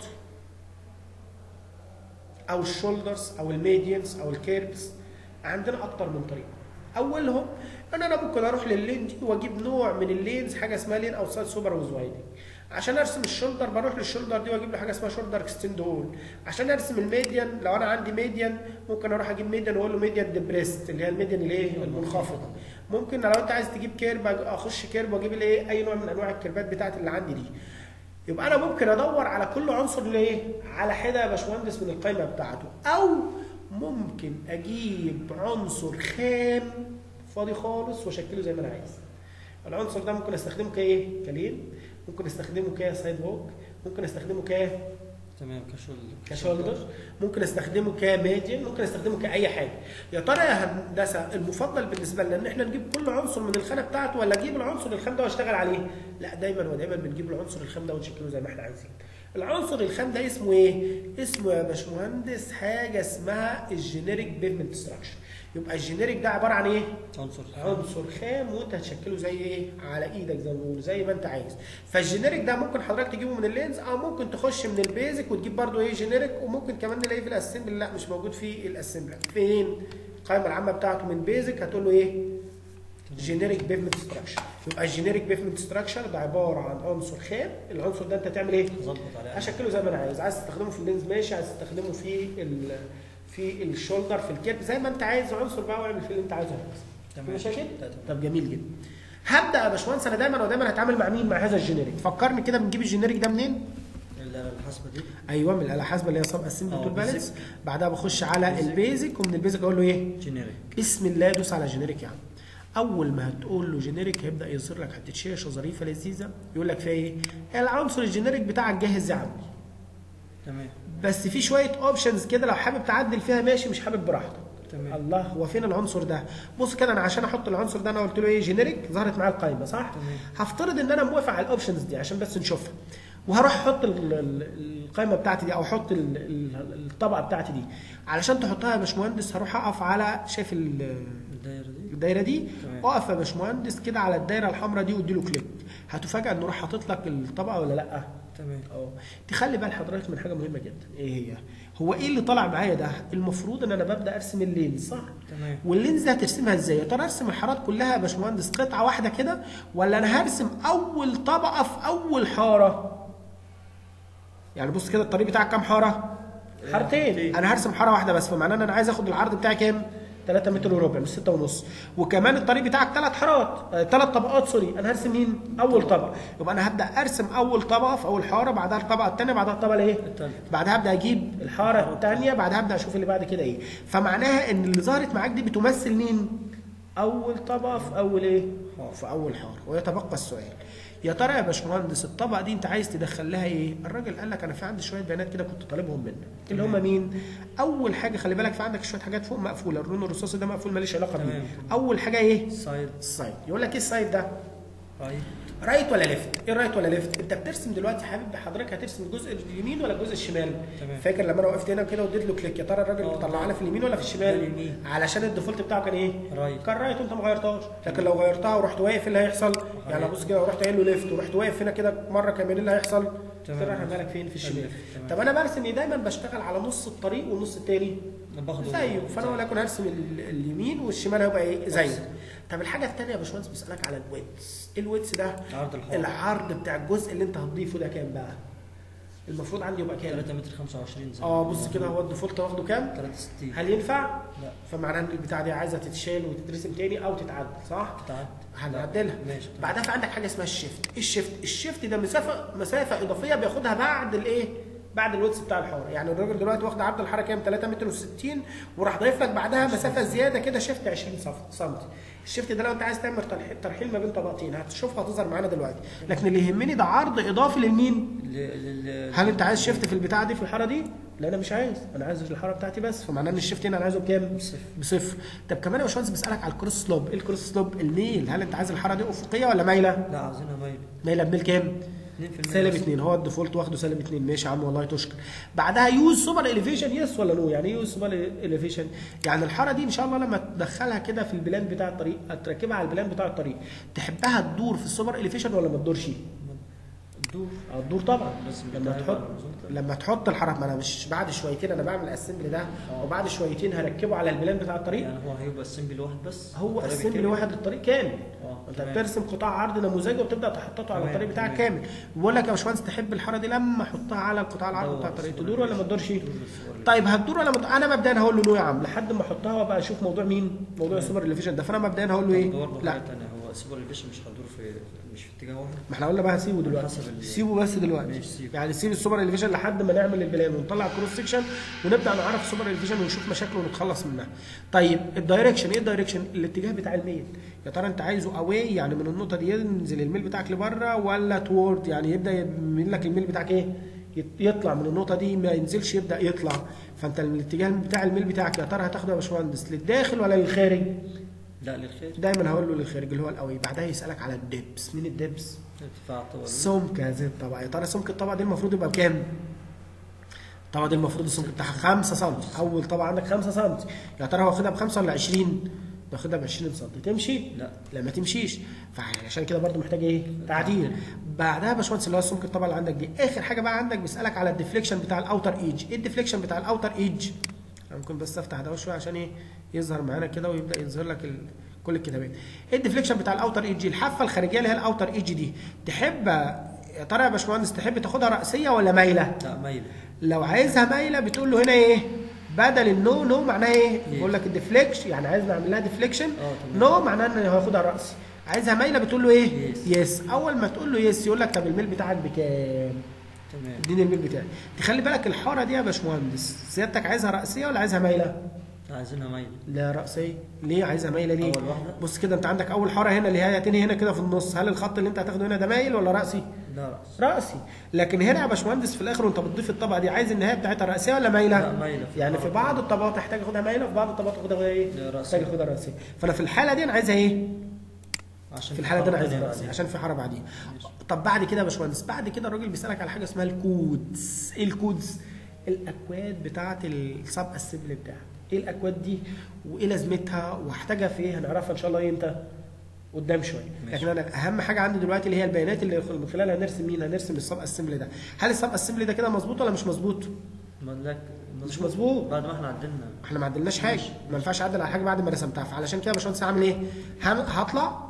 او الشولدرز او الميديانز او الكيربس عندنا اكتر من طريقه اولهم ان انا ممكن اروح لللين دي واجيب نوع من اللينز حاجه اسمها لين اوتسايد سوبر وزوايدنج عشان ارسم الشولدر بروح للشولدر دي واجيب له حاجه اسمها شولدر اكستند هول عشان ارسم الميديان لو انا عندي ميديان ممكن اروح اجيب ميديان واقول له ميديان ديبريست اللي هي الميديان الايه المنخفضه ممكن لو انت عايز تجيب كيرب اخش كيرب واجيب الايه اي نوع من انواع الكيربات بتاعت اللي عندي دي يبقى انا ممكن ادور على كل عنصر ليه على حده يا باشمهندس من القائمه بتاعته او ممكن اجيب عنصر خام فاضي خالص واشكله زي ما انا عايز العنصر ده ممكن استخدمه كايه كلين ممكن استخدمه كسايد ووك ممكن استخدمه ك تمام كشغل كشولدر ممكن استخدمه كميديان ممكن استخدمه كاي حاجه يا ترى يا هندسه المفضل بالنسبه لنا ان احنا نجيب كل عنصر من الخانه بتاعته ولا اجيب العنصر الخام ده واشتغل عليه لا دايما ودايما بنجيب العنصر الخام ده ونشكله زي ما احنا عايزين العنصر الخام ده اسمه ايه اسمه يا باشمهندس حاجه اسمها الجينيريك بيفمنت ستراكشر يبقى الجينيريك ده عباره عن ايه عنصر عنصر خام وانت هتشكله زي ايه على ايدك زي ما بنقول زي ما انت عايز فالجينيريك ده ممكن حضرتك تجيبه من اللينز او ممكن تخش من البيزك وتجيب برضو ايه جينيريك وممكن كمان نلاقيه في الاسمبل لا مش موجود في الاسمبل فين القائمه العامه بتاعته من بيزك هتقول له ايه جينيريك بيفمنت ستراكشر يبقى الجينيريك بيفمنت ستراكشر ده عباره عن عنصر خام العنصر ده انت تعمل ايه ظبط عليه اشكله زي ما انا عايز عايز تستخدمه في اللينز ماشي عايز تستخدمه في ال في الشولدر في الكيرف زي ما انت عايز عنصر بقى واعمل فيه اللي انت عايزه تمام. في مشاكل تمام. طب جميل جدا هبدا يا باشمهندس انا دايما ودايما هتعامل مع مين مع هذا الجينيريك فكرني كده بنجيب الجينيريك ده منين الآلة الحاسبة دي ايوه من الاله الحاسبه اللي هي سب اسمبل اه، تول بالانس بيزك. بعدها بخش على بيزك. البيزك ومن البيزك اقول له ايه جينيريك بسم الله دوس على جينيريك يا عم اول ما هتقول له جينيريك هيبدا يظهر لك حته شاشه ظريفه لذيذه يقول لك فيها ايه العنصر الجينيريك بتاعك جاهز يا عم تمام بس في شويه اوبشنز كده لو حابب تعدل فيها ماشي مش حابب براحتك تمام. الله هو فين العنصر ده بص كده انا عشان احط العنصر ده انا قلت له ايه جينيريك ظهرت معايا القائمه صح تمام. هفترض ان انا موافق على الاوبشنز دي عشان بس نشوفها وهروح احط ال- ال- القائمه بتاعتي دي او احط ال- ال- الطبقه بتاعتي دي علشان تحطها يا باشمهندس هروح اقف على شايف ال- الدايرة دي الدايره دي تمام. اقف يا باشمهندس كده على الدايره الحمراء دي وادي له كليك هتفاجئ انه راح حاطط لك الطبقه ولا لا تمام اه تخلي بال حضرتك من حاجه مهمه جدا ايه هي هو ايه اللي طالع معايا ده المفروض ان انا ببدا ارسم اللينز صح تمام واللينز ده هترسمها ازاي يا ترى ارسم الحارات كلها يا باشمهندس قطعه واحده كده ولا انا هرسم اول طبقه في اول حاره يعني بص كده الطريق بتاعك كام حاره حارتين حارتين. انا هرسم حاره واحده بس فمعناه ان انا عايز اخد العرض بتاعي كام 3 متر وربع مش 6 ونص وكمان الطريق بتاعك ثلاث حارات ثلاث طبقات سوري انا هرسم مين اول طبقه يبقى انا هبدا ارسم اول طبقه في اول حاره بعدها الطبقه الثانيه بعدها الطبقه الايه التالتة. بعدها ابدا اجيب الحاره الثانيه بعدها ابدا اشوف اللي بعد كده ايه فمعناها ان اللي ظهرت معاك دي بتمثل مين اول طبقه في اول ايه في اول حاره ويتبقى السؤال يا ترى يا باشمهندس الطبقه دي انت عايز تدخل لها ايه الراجل قال لك انا في عندي شويه بيانات كده كنت طالبهم منك اللي هم مين اول حاجه خلي بالك في عندك شويه حاجات فوق مقفوله اللون الرصاصي ده مقفول ماليش علاقه بيه تمام. اول حاجه ايه سايد السايد يقول لك ايه السايد ده رايت رايت ولا ليفت؟ ايه رايت ولا ليفت؟ انت بترسم دلوقتي حبيبي حضرتك هترسم الجزء اليمين ولا الجزء الشمال؟ تمام. فاكر لما انا وقفت هنا كده واديت له كليك يا ترى الراجل اه. بيطلع لي في اليمين ولا في الشمال؟ اليمين. علشان الديفولت بتاعه كان ايه؟ رايت. كان رايت وانت ما غيرتهاش، لكن لو غيرتها ورحت واقف ايه اللي هيحصل؟ يعني بص كده ورحت قايل له ليفت ورحت واقف هنا كده مره كمان ايه اللي هيحصل؟ تمام. ترى احنا بالك فين في الشمال؟ الليفت. تمام. طب انا برسم ايه دايما بشتغل على نص الطريق والنص التاني باخده زيه فانا ولكن هرسم ال- اليمين والشمال هيبقى ايه زيه أوكسي. طب الحاجه الثانيه يا باشمهندس بيسالك على الويتس ايه الويتس ده عرض الحائط. العرض بتاع الجزء اللي انت هتضيفه ده كام بقى المفروض عندي يبقى كام 3 متر 25 زي اه بص كده هو الديفولت واخده كام 63 هل ينفع لا فمعناه ان البتاعه دي عايزه تتشال وتترسم تاني او تتعدل صح تتعد هنعدلها ماشي تمام. بعدها في عندك حاجه اسمها الشيفت ايه الشيفت الشيفت ده مسافه مسافه اضافيه بياخدها بعد الايه بعد الويتس بتاع الحاره يعني الراجل دلوقتي واخد عرض الحاره كام 3 متر و60 وراح ضايف لك بعدها مسافه زياده كده شيفت 20 سم الشيفت ده لو انت عايز تعمل ترحيل- ترحيل ما بين طبقتين هتشوفها هتظهر معانا دلوقتي لكن اللي يهمني ده عرض اضافي للمين ل- ل- ل- هل انت عايز شيفت في البتاعه دي في الحاره دي لا انا مش عايز انا عايز الحاره بتاعتي بس فمعناه ان الشيفت هنا انا عايزه بكام بصفر. بصفر طب كمان يا باشمهندس بسالك على الكروس سلوب ايه الكروس سلوب الميل هل انت عايز الحاره دي افقيه ولا مايله لا عاوزينها مايل مايله بميل كام 2% سالب بس. 2 هو الديفولت واخده سالب 2 ماشي يا عم والله تشكر بعدها يوز سوبر اليفيشن يس ولا نو يعني ايه يوز سوبر اليفيشن يعني الحاره دي ان شاء الله لما تدخلها كده في البلان بتاع الطريق تركبها على البلان بتاع الطريق تحبها تدور في السوبر اليفيشن ولا ما تدورش الدور اه تدور طبعا بس لما بتاعي تحط بقى بالظبط. لما تحط الحرف ما انا مش بعد شويتين انا بعمل الاسمبل ده وبعد شويتين هركبه على البلان بتاع الطريق يعني هو هيبقى السمبل واحد بس هو الطريق اسمبل بالكامل. واحد للطريق كامل اه انت تمام. بترسم قطاع عرض نموذجي وبتبدا تحططه على تمام، الطريق بتاعك تمام. كامل بقول لك يا باشمهندس تحب الحاره دي لما احطها على القطاع العرض دور بتاع الطريق الصورة تدور ولا ما تدورش تدور الصورة. طيب هتدور ولا مد... انا مبدئيا هقول له نو يا عم لحد ما احطها وابقى اشوف موضوع مين موضوع السوبر اليفيشن ده فانا مبدئيا هقول له طب ايه برضه لا حاجة تانية هو السوبر الفيشن مش هيدور في مش في اتجاه واحد ما احنا قلنا بقى سيبه دلوقتي حسب ال- سيبه بس دلوقتي ماشي، سيبه. يعني سيب السوبر الفيجن لحد ما نعمل البلان ونطلع كروس سكشن ونبدا نعرف السوبر الفيجن ونشوف مشاكله ونتخلص منها طيب الدايركشن ايه الدايركشن الاتجاه بتاع الميل يا ترى انت عايزه اواي يعني من النقطه دي ينزل الميل بتاعك لبره ولا تورد يعني يبدا يميل لك الميل بتاعك ايه يت- يطلع من النقطه دي ما ينزلش يبدا يطلع فانت الاتجاه بتاع الميل بتاعك يا ترى هتاخده يا باشمهندس للداخل ولا للخارج لا للخير دايما هقول له للخارج اللي هو الاواي بعدها يسالك على الدبس مين الدبس ارتفاع طبعا سمك هذه الطبقه يا ترى سمك الطبقه دي المفروض يبقى بكام؟ الطبقه دي المفروض السمك بتاعها 5 سم اول طبقه عندك 5 سم يا ترى هو واخدها بخمسه ولا 20 واخدها ب 20 سم تمشي؟ لا لا ما تمشيش فعشان كده برضو محتاج ايه؟ تعديل بعدها يا باشمهندس اللي هو السمك الطبقه اللي عندك دي اخر حاجه بقى عندك بيسالك على الديفليكشن بتاع الاوتر ايدج ايه الديفليكشن بتاع الاوتر ايدج؟ أنا ممكن بس افتح ده شويه عشان ايه يظهر معانا كده ويبدا يظهر لك ال... كل الكتابات ايه الديفليكشن بتاع الاوتر ايدج الحافه الخارجيه اللي هي الاوتر ايدج دي تحب يا ترى يا باشمهندس تحب تاخدها راسيه ولا مايله لا مايل لو عايزها مايله بتقول له هنا ايه بدل النو نو معناها ايه بيقول لك الديفليكشن يعني عايز نعمل لها ديفليكشن اه تمام نو معناه ان هياخدها راسي عايزها مايله بتقول له ايه يس. يس اول ما تقول له يس يقول لك طب الميل بتاعك بكام تمام اديني الميل بتاعي تخلي بالك الحاره دي يا باشمهندس سيادتك عايزها راسيه ولا عايزها مايله عايزينها مايل لا راسيه ليه عايزها مايله ليه اول واحده بص كده انت عندك اول حاره هنا اللي هي هتنهي هنا كده في النص هل الخط اللي انت هتاخده هنا ده مايل ولا راسي لا راس راسي لكن هنا يا باشمهندس في الاخر وانت بتضيف الطبقه دي عايز النهايه بتاعتها راسيه ولا مايله لا مايله يعني في بعض الطبقات تحتاج اخدها مايله وفي بعض الطبقات اخدها ايه لا، رأسية. تحتاج اخدها راسيه فانا في الحاله دي انا عايزها ايه عشان في الحاله دي انا حركة عايزها تانية راسيه بعدين. عشان في حاره بعديها طب بعد كده يا باشمهندس بعد كده الراجل بيسالك على حاجه اسمها الكودز ايه الكودز الاكواد بتاعه السب اسمبلي بتاعك ايه الاكواد دي وايه لازمتها واحتاجها في ايه هنعرفها ان شاء الله امتى قدام شويه ماشي. لكن انا اهم حاجه عندي دلوقتي اللي هي البيانات اللي من خلالها هنرسم مين هنرسم السب اسمبلي ده هل السب اسمبلي ده كده مظبوط ولا مش مظبوط ما لك مش مظبوط. بعد ما احنا عدلنا احنا ما عدلناش حاجه ما ينفعش اعدل على حاجه بعد ما رسمتها فعلشان كده يا باشمهندس هعمل ايه هن- هطلع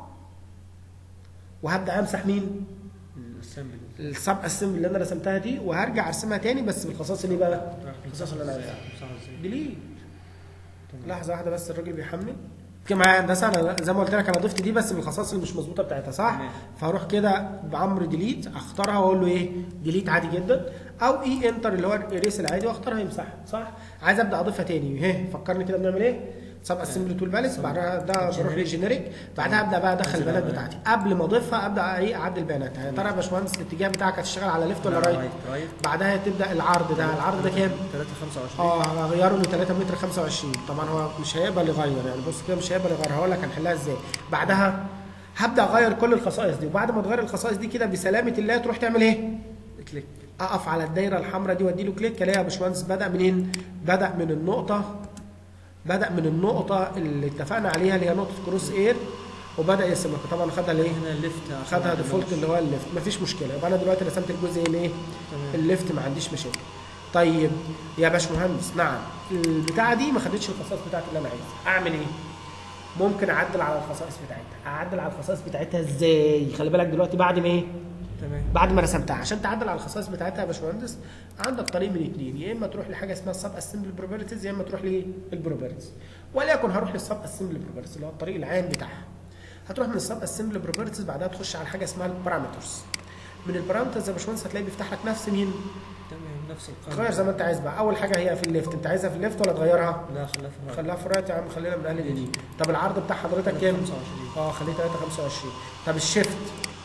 وهبدا امسح مين الاسمبلي السب اسمبلي اللي انا رسمتها دي وهرجع ارسمها تاني بس بالخصائص اللي بقى الخصائص اللي انا عايزها صح ازاي ديليت تمام. لحظه واحده بس الراجل بيحمل كما هندسه انا زي ما قلت لك انا ضفت دي بس بالخصائص اللي مش مظبوطه بتاعتها صح تمام. فاروح كده بعمر ديليت اختارها واقول له ايه ديليت عادي جدا او اي انتر اللي هو الاريس العادي واختارها يمسحها صح عايز ابدا اضيفها تاني ها فكرني كده بنعمل ايه سب اسمبلي تول بالانس بعدها ده بروح جينيريك. للجينيريك بعدها ابدا بقى ادخل أنزل البيانات على بتاعتي قبل ما اضيفها ابدا ايه اعدل بيانات يا ترى يا باشمهندس الاتجاه بتاعك هتشتغل على ليفت ولا لا، رايت رايت رايت بعدها تبدا العرض ده العرض ده كام 3 25 اه هغيره ل 3 متر 25 طبعا هو مش هيقبل يغير يعني بص كده مش هيقبل يغير هقول لك هنحلها ازاي بعدها هبدا اغير كل الخصائص دي وبعد ما تغير الخصائص دي كده بسلامه الله تروح تعمل ايه كليك اقف على الدايره الحمراء دي وادي له كليك الاقي يا باشمهندس بدا منين بدا من النقطه بدا من النقطه اللي اتفقنا عليها اللي هي نقطه كروس اير وبدا يرسمها طبعا خدها ليه هنا الليفت عشان خدها ما ديفولت اللي هو الليفت مفيش مشكله يبقى انا دلوقتي رسمت الجزء الايه تمام. الليفت ما عنديش مشاكل طيب يا باشمهندس نعم البتاعه دي ما خدتش الخصائص بتاعتي اللي انا عايزها اعمل ايه ممكن اعدل على الخصائص بتاعتها اعدل على الخصائص بتاعتها ازاي خلي بالك دلوقتي بعد ما ايه تمام بعد ما رسمتها عشان تعدل على الخصائص بتاعتها يا باشمهندس عندك طريق من اتنين يا اما تروح لحاجه اسمها السب اسمبل بروبرتيز يا اما تروح للبروبرتيز وليكن هروح للسب اسمبل بروبرتيز اللي هو الطريق العام بتاعها هتروح من السب اسمبل بروبرتيز بعدها تخش على حاجه اسمها البارامترز من البارامترز يا باشمهندس هتلاقي بيفتح لك نفس مين تمام نفس القانون غير زي ما انت عايز بقى اول حاجه هي في الليفت انت عايزها في الليفت ولا تغيرها لا خلاها في الرايت خليها في الرايت يا عم خلينا من اهل اليمين طب العرض بتاع حضرتك كام 25 اه خليه 3 25 طب الشيفت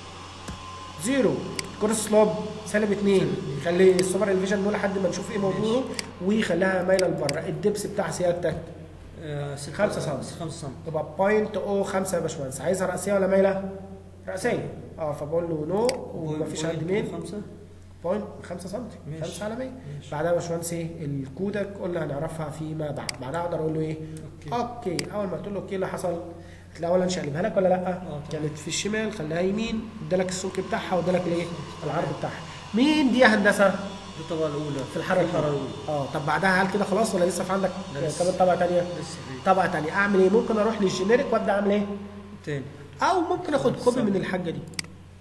زيرو كورس سلوب سالب 2 خلي السوبر الفيجن دول لحد ما نشوف ايه موضوعه وخليها مايله لبره الدبس بتاع سيادتك آه، ستة- خمسة سم. 5 سم تبقى بوينت او 5 يا باشمهندس عايزها راسيه ولا مايله؟ راسيه اه فبقول له نو ومفيش عندي مين 5 بوينت 5 سم ماشي. 5 على 100 ماشي. بعدها يا باشمهندس ايه الكودك قلنا هنعرفها فيما بعد بعدها اقدر اقول له ايه اوكي اوكي اول ما تقول له اوكي اللي حصل هتلاقي اولا شقلبها لك ولا لا تمام. كانت في الشمال خليها يمين ادالك السمك بتاعها وادالك الايه العرض بتاعها مين دي يا هندسه دي الطبقة الأولى في الحاره الحارة الاولى الأولى اه طب بعدها هل كده خلاص ولا لسه في عندك لا، لسه. كمان طبقه ثانيه لسه في طبقه ثانيه اعمل ايه ممكن اروح للجينيريك وابدا اعمل ايه تاني او ممكن اخد كوبي صح. من الحاجه دي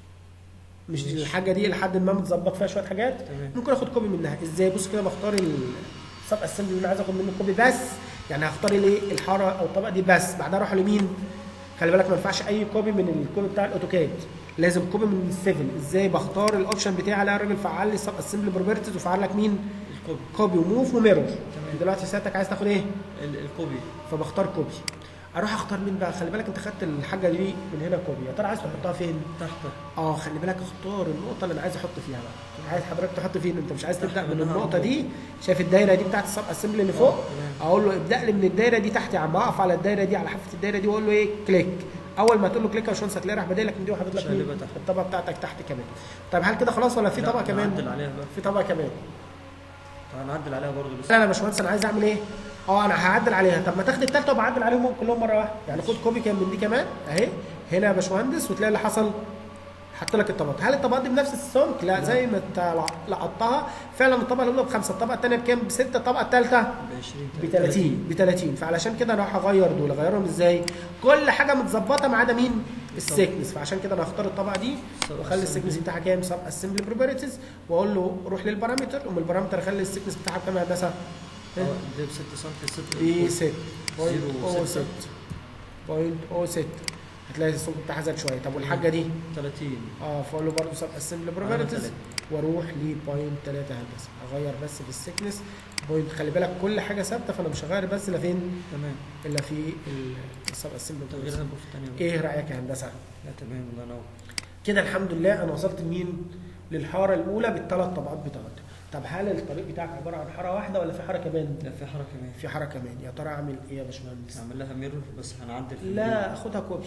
مش ماشي. الحاجه دي لحد ما متظبط فيها شويه حاجات تمام ممكن اخد كوبي منها ازاي بص كده بختار السب اسمبلي اللي انا عايز اخد منه كوبي بس يعني هختار الايه الحاره او الطبقه دي بس بعدها اروح لمين خلي بالك ما ينفعش اي كوبي من الكوبي بتاع الاوتوكاد لازم كوبي من السيفن ازاي بختار الاوبشن بتاعي على الراجل فعل لي سب اسمبلي بروبرتيز وفعل لك مين الكوبي كوبي وموف وميرور دلوقتي سيادتك عايز تاخد ايه ال- الكوبي فبختار كوبي اروح اختار مين بقى خلي بالك انت خدت الحاجه دي من هنا كوبي يا ترى عايز تحطها فين تحت اه خلي بالك اختار النقطه اللي انا عايز احط فيها بقى عايز حضرتك تحط فين انت مش عايز تبدا من منها النقطه على دي شايف الدايره دي بتاعت السب اسمبلي اللي فوق تمام. اقول له ابدا لي من الدايره دي تحت يا عم اقف على الدايره دي على حافه الدايره دي واقول له ايه كليك اول ما تقول له كليك يا باشمهندس هتلاقي راح بادئ لك من دي وحاطط لك مين شقلبها تحت. الطبقه بتاعتك تحت كمان طب هل كده خلاص ولا في لا، طبقه كمان نعدل عليها بقى في طبقه كمان تعال نعدل عليها برضه بس لا لا يا باشمهندس انا عايز اعمل ايه؟ اه انا هعدل عليها طب ما تاخد الثالثه وبعدل عليهم كلهم مره واحده يعني خد كوبي كان من دي كمان اهي هنا يا باشمهندس وتلاقي اللي حصل حط لك الطبقات هل الطبقات دي بنفس السمك؟ لا زي ما انت لع- لقطتها فعلا الطبقه الاولى بخمسه الطبقه الثانيه بكام؟ بسته الطبقه الثالثه ب 20 ب 30 ب 30 فعلشان كده انا راح اغير دول اغيرهم ازاي؟ كل حاجه متظبطه ما عدا مين؟ السيكنس فعشان كده انا هختار الطبقه دي Sub واخلي assembly. السيكنس بتاعها كام؟ سب اسمبلي بروبرتيز واقول له روح للبارامتر ومن البارامتر اخلي السيكنس بتاعها بكام يا هندسه؟ اه دي ب 6 سم 6 دي 6 بوينت زيرو او ستة. 6 بوينت او 6 هتلاقي السمك بتاعها زاد شويه طب والحاجه دي 30 اه فاقول له برضه سب اسمبلي بروبرتيز تلاتة. واروح لبوينت 3 هندسه اغير بس في السيكنس بوينت خلي بالك كل حاجه ثابته فانا مش هغير بس الا فين تمام الا في السب اسمبلي تغييرها بروبرتيز بقى في الثانيه بقى. ايه رايك يا هندسه لا تمام الله ينور كده الحمد لله انا وصلت لمين للحاره الاولى بالثلاث طبقات بتاعتي طب هل الطريق بتاعك عباره عن حاره واحده ولا في حاره كمان لا في حركه كمان في حاره كمان يا ترى اعمل ايه يا باشمهندس نعمل لها ميرور بس هنعدل في لا اخدها كوبي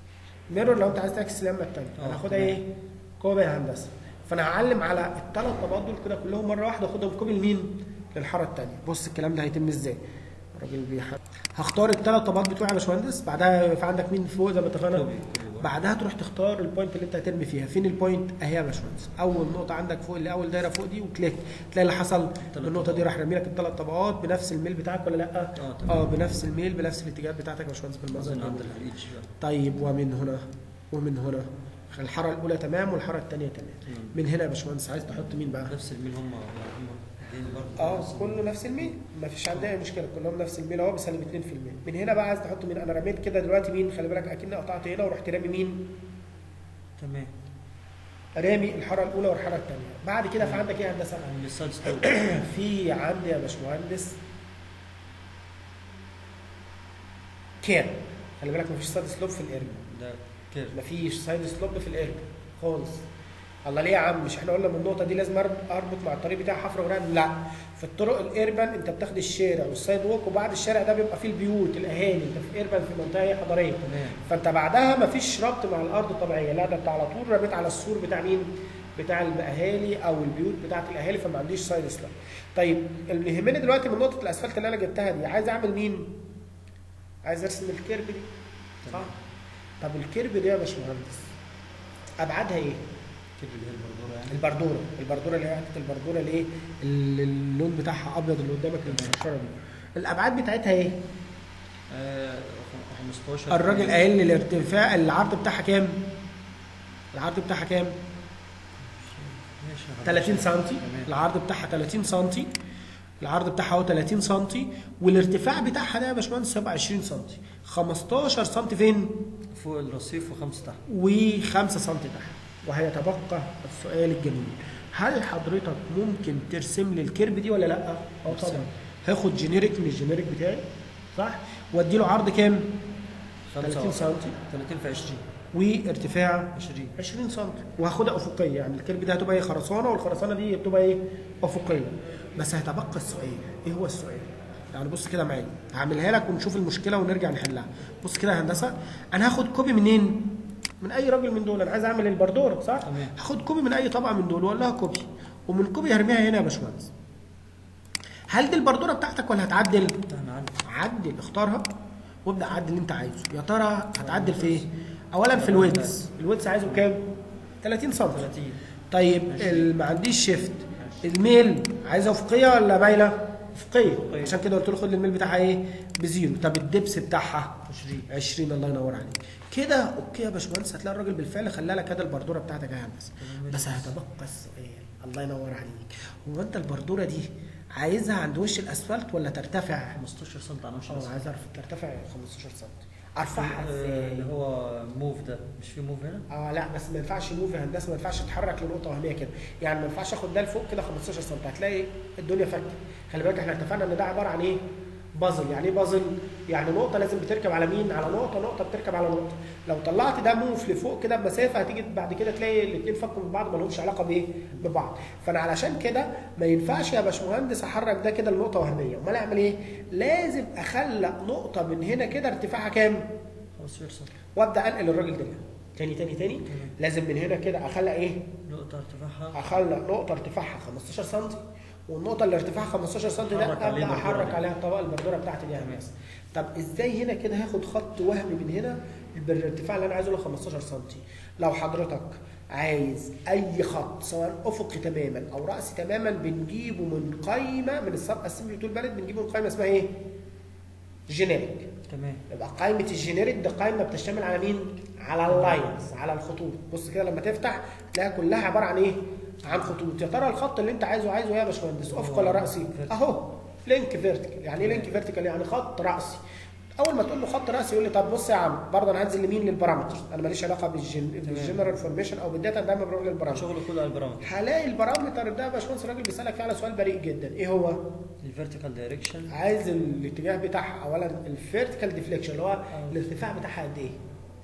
ميرور لو انت عايز تعكس اليمه الثانيه اه، انا هاخدها تمام. ايه كوبي يا هندسه فانا هعلم على الثلاث طبقات دول كده كلهم مره واحده واخدهم كوبي لمين للحاره الثانيه بص الكلام ده هيتم ازاي الراجل بيح... هختار الثلاث طبقات بتوعي يا باشمهندس بعدها في عندك مين فوق زي ما اتفقنا كوبي كوبي برضه. بعدها تروح تختار البوينت اللي انت هترمي فيها فين البوينت اهي يا باشمهندس اول نقطه عندك فوق اللي اول دايره فوق دي وكليك تلاقي اللي حصل تلات النقطه دي طبقات. راح رامي لك الثلاث طبقات بنفس الميل بتاعك ولا لا اه تمام اه بنفس الميل بنفس الاتجاهات بتاعتك يا باشمهندس بالمنظر عايزين ده نعدل على الايدج بقى طيب ومن هنا ومن هنا الحاره الاولى تمام والحاره الثانيه تمام تمام. من هنا يا باشمهندس عايز تحط مين بقى نفس الميل هم هم دين برضه اه كله نفس الميل ما فيش عندنا اي مشكله كلهم نفس الميل اهو بسالب 2% من هنا بقى عايز تحط مين انا رميت كده دلوقتي مين خلي بالك اكني قطعت هنا ورحت رامي مين تمام رامي الحاره الاولى والحاره الثانيه بعد كده في عندك ايه يا هندسه عند السايد ستوب في عندي يا باشمهندس كير خلي بالك مفيش سايد سلوب في الارم ده كيرف مفيش سايد سلوب في الارم خالص الله ليه يا عم مش احنا قلنا من النقطه دي لازم أرب- اربط مع الطريق بتاع حفر ورقم لا في الطرق الاربن انت بتاخد الشارع والسايد ووك وبعد الشارع ده بيبقى فيه البيوت الاهالي انت في اربن في منطقه إيه؟ حضريه تمام فانت بعدها مفيش ربط مع الارض الطبيعيه لا ده انت على طول رميت على السور بتاع مين بتاع الاهالي او البيوت بتاعت الاهالي فما عنديش سايد سلاب طيب اللي يهمني دلوقتي من نقطه الاسفلت اللي انا جبتها دي عايز اعمل مين عايز ارسم الكيرب دي صح طب الكيرب دي يا باشمهندس ابعادها ايه كيرف اللي هي البردوره يعني البردوره البردوره اللي هي حته البردوره اللي ايه اللي اللون بتاعها ابيض اللي قدامك المشرشره دي الابعاد بتاعتها ايه آه 15 الراجل قايل لي الارتفاع العرض بتاعها كام العرض بتاعها كام ماشي 30 سم تمام العرض بتاعها 30 سم العرض بتاعها هو 30 سم والارتفاع بتاعها ده يا باشمهندس هيبقى 20 سم 15 سم فين فوق الرصيف وخمسه تحت و5 سم تحت وهيتبقى السؤال الجميل هل حضرتك ممكن ترسم لي الكيرب دي ولا لا؟ اه أرسم. طبعا هاخد جينيريك من الجينيريك بتاعي صح؟ وادي له عرض كام؟ 30 سم 30 في 20 وارتفاع 20 20 سم وهاخدها افقيه يعني الكيرب دي هتبقى ايه خرسانه والخرسانه دي بتبقى ايه افقيه بس هيتبقى السؤال ايه هو السؤال يعني بص كده معايا هعملها لك ونشوف المشكله ونرجع نحلها بص كده يا هندسه انا هاخد كوبي منين من اي راجل من دول انا عايز اعمل البردور صح تمام. هاخد كوبي من اي طبقه من دول واقول لها كوبي ومن كوبي هرميها هنا يا باشمهندس هل دي البردوره بتاعتك ولا هتعدل احنا عندي عدل اختارها وابدا عدل اللي انت عايزه يا ترى هتعدل في ايه اولا في الويدز الويدز عايزه كام 30 سم 30 طيب ال- ما عنديش شيفت الميل عايزه افقيه ولا مايله افقيه أفقية. عشان كده قلت له خد الميل بتاعها ايه بزيرو طب الدبس بتاعها 20 20 الله ينور عليك كده اوكي يا باشمهندس هتلاقي الراجل بالفعل خلى لك كده البردوره بتاعتك يا هندسه بس هيتبقى السؤال الله ينور عليك هو انت البردوره دي عايزها عند وش الاسفلت ولا ترتفع 15 سم على وش اه الرصيف عايز اعرف ترتفع 15 سم ارفعها آه، ازاي اللي هو موف ده مش في موف هنا اه لا بس ما ينفعش موف يا هندسه ما ينفعش تتحرك لنقطه وهميه كده يعني ما ينفعش اخد ده لفوق كده 15 سم هتلاقي الدنيا فكت خلي بالك احنا اتفقنا ان ده عباره عن ايه بازل يعني ايه بازل يعني نقطه لازم بتركب على مين على نقطه نقطه بتركب على نقطه لو طلعت ده موف لفوق كده بمسافه هتيجي بعد كده تلاقي الاثنين فكوا من بعض ما لهمش علاقه بايه ببعض فانا علشان كده ما ينفعش يا باشمهندس احرك ده كده لنقطه وهميه امال اعمل ايه لازم اخلق نقطه من هنا كده ارتفاعها كام 15 سم وابدا انقل الراجل ده تاني تاني تاني تمام. لازم من هنا كده اخلق ايه نقطة ارتفاعها اخلق نقطه ارتفاعها 15 سم والنقطه اللي ارتفاعها 15 سم ده أحرك عليه ابدا البردورة احرك دي. عليها الطبقه البردوره بتاعتي دي يا تمام. هندسه طب ازاي هنا كده هاخد خط وهمي من هنا بالارتفاع اللي انا عايزه اللي هو 15 سم لو حضرتك عايز اي خط سواء افقي تماما او راسي تماما بنجيبه من قايمه من السب اسمبلي طول بلد بنجيبه من قايمه اسمها ايه؟ جينيريك تمام يبقى قائمة الجينيريك ده قائمة بتشتمل على مين؟ على اللاينز على الخطوط بص كده لما تفتح تلاقيها كلها عبارة عن ايه؟ عن خطوط يا ترى الخط اللي انت عايزه عايزه ايه يا باشمهندس افق ولا راسي؟ اهو لينك فيرتيكال يعني ايه لينك فيرتيكال يعني خط راسي اول ما تقول له خط راسي يقول لي طب بص يا عم برضه انا هنزل لمين للبارامتر انا ماليش علاقه بالجن... بالجنرال فورميشن او بالداتا أنا دايما بروح للبارامتر شغله كله على البرامج هلاقي البارامتر ده يا باشمهندس الراجل بيسالك فيه على سؤال بريء جدا ايه هو؟ الفيرتيكال دايركشن عايز الاتجاه بتاعها اولا الفيرتيكال ديفليكشن اللي هو الارتفاع بتاعها قد ايه؟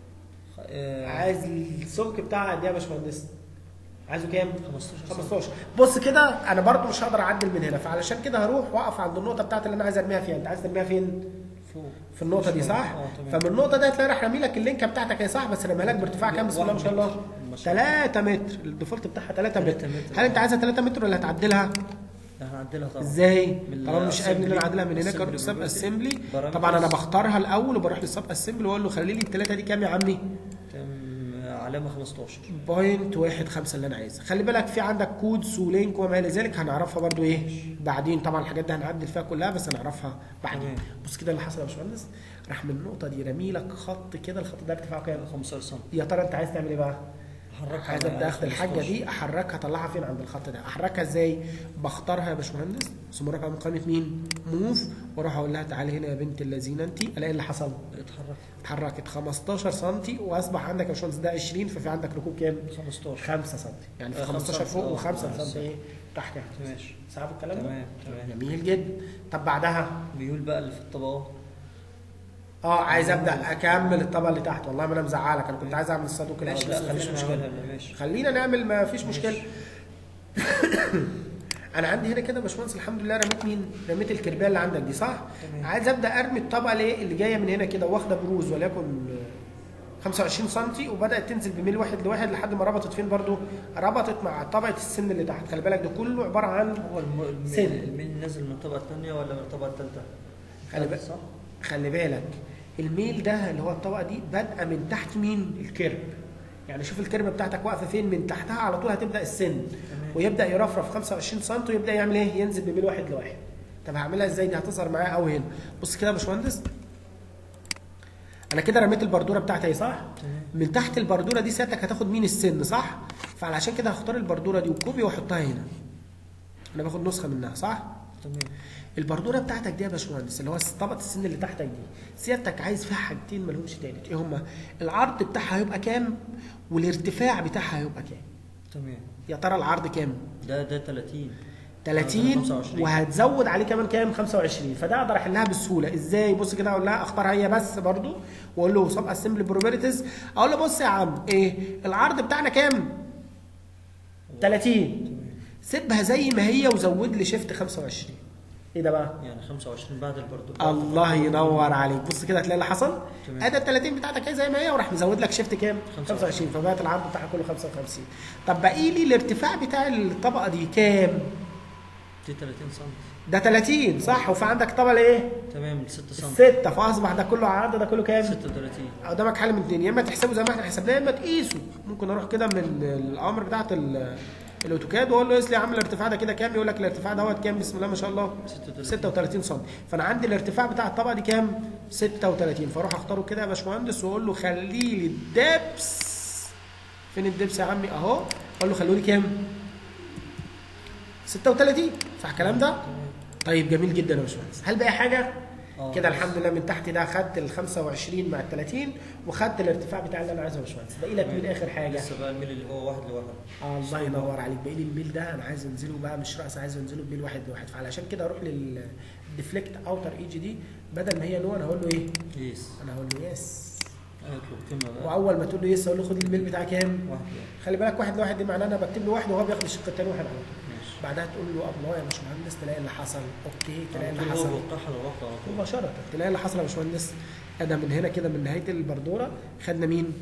عايز السمك بتاعها قد ايه يا باشمهندس؟ عايزه كام؟ 15 سم 15 بص كده انا برضو مش هقدر اعدل من هنا فعلشان كده هروح واقف عند النقطه بتاعتي اللي انا عايز ارميها فيها انت عايز ترميها فين؟ فوق في النقطه دي صح؟ اه تمام فمن النقطه دي هتلاقي راح رامي لك اللينكه بتاعتك هي صح بس رميها لك بارتفاع كام بسم الله ما شاء الله؟ ما شاء الله 3 متر الديفولت بتاعها 3 متر 3 متر. هل انت عايزها 3 متر ولا هتعدلها؟ ده هنعدلها طبعا ازاي؟ من طالما مش قابل ان انا الأسمبلي- اعدلها من هناك الأسمبلي اروح للسب بروبرتي. اسمبلي بارامترز. طبعا انا بختارها الاول وبروح للسب اسمبلي واقول له خلي لي الثلاثه دي كام يا عمي؟ تم علامة 15 بوينت واحد خمسة اللي انا عايزها خلي بالك في عندك كودز ولينك وما الى ذلك هنعرفها برضو ايه بعدين طبعا الحاجات دي هنعدل فيها كلها بس هنعرفها بعدين تمام. بص كده اللي حصل يا باشمهندس راح من النقطه دي رامي لك خط كده الخط ده ارتفاعه كام 15 سم يا ترى انت عايز تعمل ايه بقى حركها عايز على ابدا اخد الحاجه 15. دي احركها اطلعها فين عند الخط ده احركها ازاي بختارها يا باشمهندس ثم اروح من قائمه مين موف واروح اقول لها تعالي هنا يا بنت اللذينه انت الاقي اللي حصل اتحرك اتحركت 15 سم واصبح عندك يا باشمهندس ده 20 ففي عندك ركوب كام 15 5 سم يعني في آه، 15 خمسة فوق سم. آه، و5 آه، سم ايه تحت يعني ماشي صعب الكلام ده تمام تمام جميل جدا طب بعدها ميول بقى اللي في الطبقات اه عايز ابدا اكمل الطبقه اللي تحت والله ما انا مزعلك انا كنت عايز اعمل الصاروخ ماشي الأول، لا بس مفيش خلينا مشكله نعملها ماشي خلينا نعمل ما فيش مشكله ماشي. انا عندي هنا كده يا باشمهندس الحمد لله رميت مين؟ رميت الكربيه اللي عندك دي صح؟ تمام. عايز ابدا ارمي الطبقه اللي اللي جايه من هنا كده واخده بروز وليكن 25 سم وبدات تنزل بميل واحد لواحد لحد ما ربطت فين برضو؟ ربطت مع طبقه السن اللي تحت خلي بالك ده كله عباره عن هو الم- الم- سن. المين نازل من الطبقة الثانية ولا من الطبقة الثالثة؟ خلي بالك صح؟ خلي بالك الميل ده اللي هو الطبقه دي بادئه من تحت مين؟ الكيرب يعني شوف الكيرب بتاعتك واقفه فين من تحتها على طول هتبدا السن تمام. ويبدا يرفرف 25 سم ويبدا يعمل ايه؟ ينزل بميل واحد لواحد طب هعملها ازاي دي هتظهر معايا قوي هنا بص كده يا باشمهندس انا كده رميت البردوره بتاعتي اهي صح؟ تمام من تحت البردوره دي سيادتك هتاخد مين السن صح؟ فعلشان كده هختار البردوره دي وكوبي واحطها هنا انا باخد نسخه منها صح؟ تمام البردوره بتاعتك دي يا باشمهندس اللي هو طبقه السن اللي تحتك دي سيادتك عايز فيها حاجتين مالهمش تالت ايه هما العرض بتاعها هيبقى كام والارتفاع بتاعها هيبقى كام تمام يا ترى العرض كام ده ده 30 30 25. وهتزود عليه كمان كام 25 فده اقدر احلها بسهوله ازاي بص كده اقول لها اختارها هي بس برضو واقول له سب اسمبلي بروبرتيز اقول له بص يا عم ايه العرض بتاعنا كام 30 تمام سيبها زي ما هي وزود لي شيفت 25 ايه ده بقى يعني 25 بعد البردو الله ينور عليك بص كده هتلاقي اللي حصل تمام. ادي ال 30 بتاعتك هي زي ما هي وراح مزود لك شيفت كام 25. 25 فبقت العرض بتاعها كله 55 طب باقي لي الارتفاع بتاع الطبقه دي كام دي 30 سم ده 30 صح وفي عندك طبقه ايه تمام 6 سم الستة فاصبح ده كله عرض ده كله كام 36 قدامك حل من اتنين يا اما تحسبه زي ما احنا حسبناه يا اما تقيسه ممكن اروح كده من الامر بتاعت ال- الاوتوكاد واقول له قيس لي يا عم الارتفاع ده كده كام يقول لك الارتفاع دوت كام بسم الله ما شاء الله 36 36 سم فانا عندي الارتفاع بتاع الطبقه دي كام 36 فاروح اختاره كده يا باشمهندس واقول له خلي لي الدبس فين الدبس يا عمي اهو اقول له خلوا لي كام 36 صح الكلام ده تمام طيب جميل جدا يا باشمهندس هل بقى حاجه آه، كده بس. الحمد لله من تحت ده خدت ال 25 مع ال 30 وخدت الارتفاع بتاع اللي انا عايزه يا باشمهندس باقي لك مين اخر حاجه لسه بقى الميل اللي هو واحد لواحد آه الله ينور عليك باقي لي الميل ده انا عايز انزله بقى مش راس عايز انزله بميل واحد لواحد فعلشان كده اروح للديفليكت اوتر ايجي دي بدل ما هي نو انا هقول له ايه؟ يس انا هقول له يس اطلب قيمه بقى واول ما تقول له يس اقول له خد الميل بتاعك كام؟ واحد لواحد خلي بالك واحد لواحد دي معناه انا بكتب له واحد وهو بياخد الشق الثاني واحد على طول ماشي بعدها تقول له الله يا باشمهندس تلاقي اللي حصل اوكي تلاقي على اللي طول هو حصل بيوقعها لوحده على طول مباشرة تلاقي اللي حصل يا باشمهندس انا من هنا كده من نهايه البردوره خدنا مين؟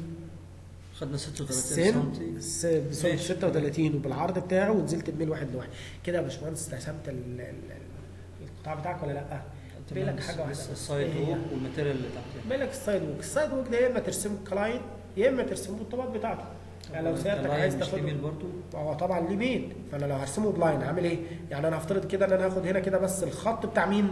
خدنا 36 السن سم س- بسمك ماشي. 36 وبالعرض بتاعه ونزلت بميل واحد لواحد كده يا باشمهندس رسمت ال- ال- القطاع بتاعك ولا لا؟ باقي لك حاجه واحده بس بس. السايد إيه هي؟ ووك والماتيريال اللي تحتها باقي لك السايد ووك السايد ووك ده يا اما ترسمه كلاين يا اما ترسمه الطبقات بتاعته يعني لو سيادتك اللاين عايز مش تاخده ايميل برضو هو طبعا ليه ميل فانا لو هرسمه بلاين هعمل ايه؟ يعني انا هفترض كده ان انا هاخد هنا كده بس الخط بتاع مين؟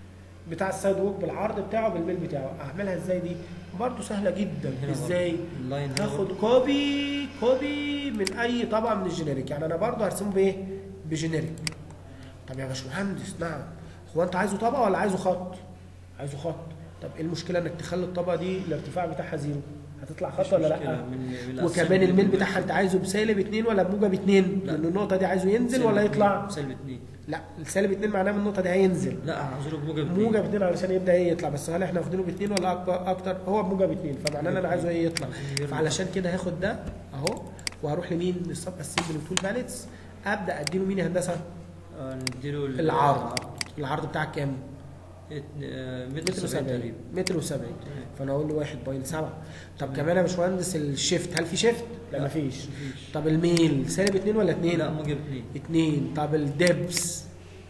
بتاع السايد ووك بالعرض بتاعه بالميل بتاعه اعملها ازاي دي؟ برضه سهله جدا هنا ازاي؟ برضو. اللاين هنا هاخد برضو. كوبي كوبي من اي طبقه من الجينيريك يعني انا برضه هرسمه بايه؟ بجينيريك طب يا باشمهندس نعم هو انت عايزه طبقه ولا عايزه خط؟ عايزه خط طب ايه المشكله انك تخلي الطبقه دي الارتفاع بتاعها زيرو؟ هتطلع خط مش ولا مشكلة. لا؟ من- من وكمان الأسفل الميل من- بتاعها انت عايزه بسالب 2 ولا بموجب 2 لا. لان النقطه دي عايزه ينزل سالب ولا اتنين. يطلع سالب 2 لا السالب 2 معناه من النقطه دي هينزل لا عاوز له بموجب اتنين. موجب 2 علشان يبدا ايه يطلع بس هل احنا واخدينه ب 2 ولا اكبر اكتر هو بموجب 2 فمعناه ان انا عايزه ايه يطلع فعلشان كده هاخد ده اهو وهروح لمين للسب اسمبل تول باليتس ابدا اديله مين يا هندسه آه، نديله ال- العرض العرض بتاعك كام اتن- آه، متر متر 70 و70 تقريبا متر و70 تمام. فانا اقول له 1.7 طب كمان يا باشمهندس الشيفت هل في شيفت لا لا، مفيش مفيش. طب الميل سالب 2 ولا 2 لا موجب 2 اتنين طب الدبس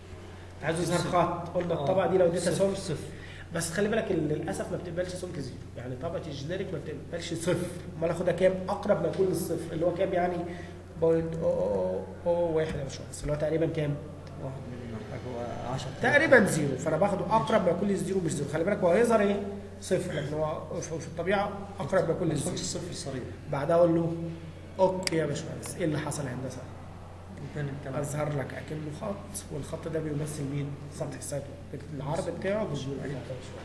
عايز يظهر خط قلنا الطبقه دي لو اديتها صفر سمك صفر بس خلي بالك ال- للاسف ما بتقبلش سمك زيرو يعني طبقه الجينيريك ما بتقبلش صفر امال اخدها كام اقرب ما يكون للصفر اللي هو كام يعني بوينت او او او واحد يا باشمهندس اللي هو تقريبا كام واحد من حاجه 10 تقريبا زيرو فانا باخده اقرب ما يكون للزيرو مش زيرو خلي بالك هو هيظهر ايه صفر لكن هو في في الطبيعه اقرب ما يكون ما للزيرو يكونش صفر صريح بعدها اقول له اوكي يا باشمهندس ايه اللي حصل يا هندسه كان الكلام اظهر لك اكنه خط والخط ده بيمثل مين؟ سطح السد العرض بتاعه بالجول بتاعه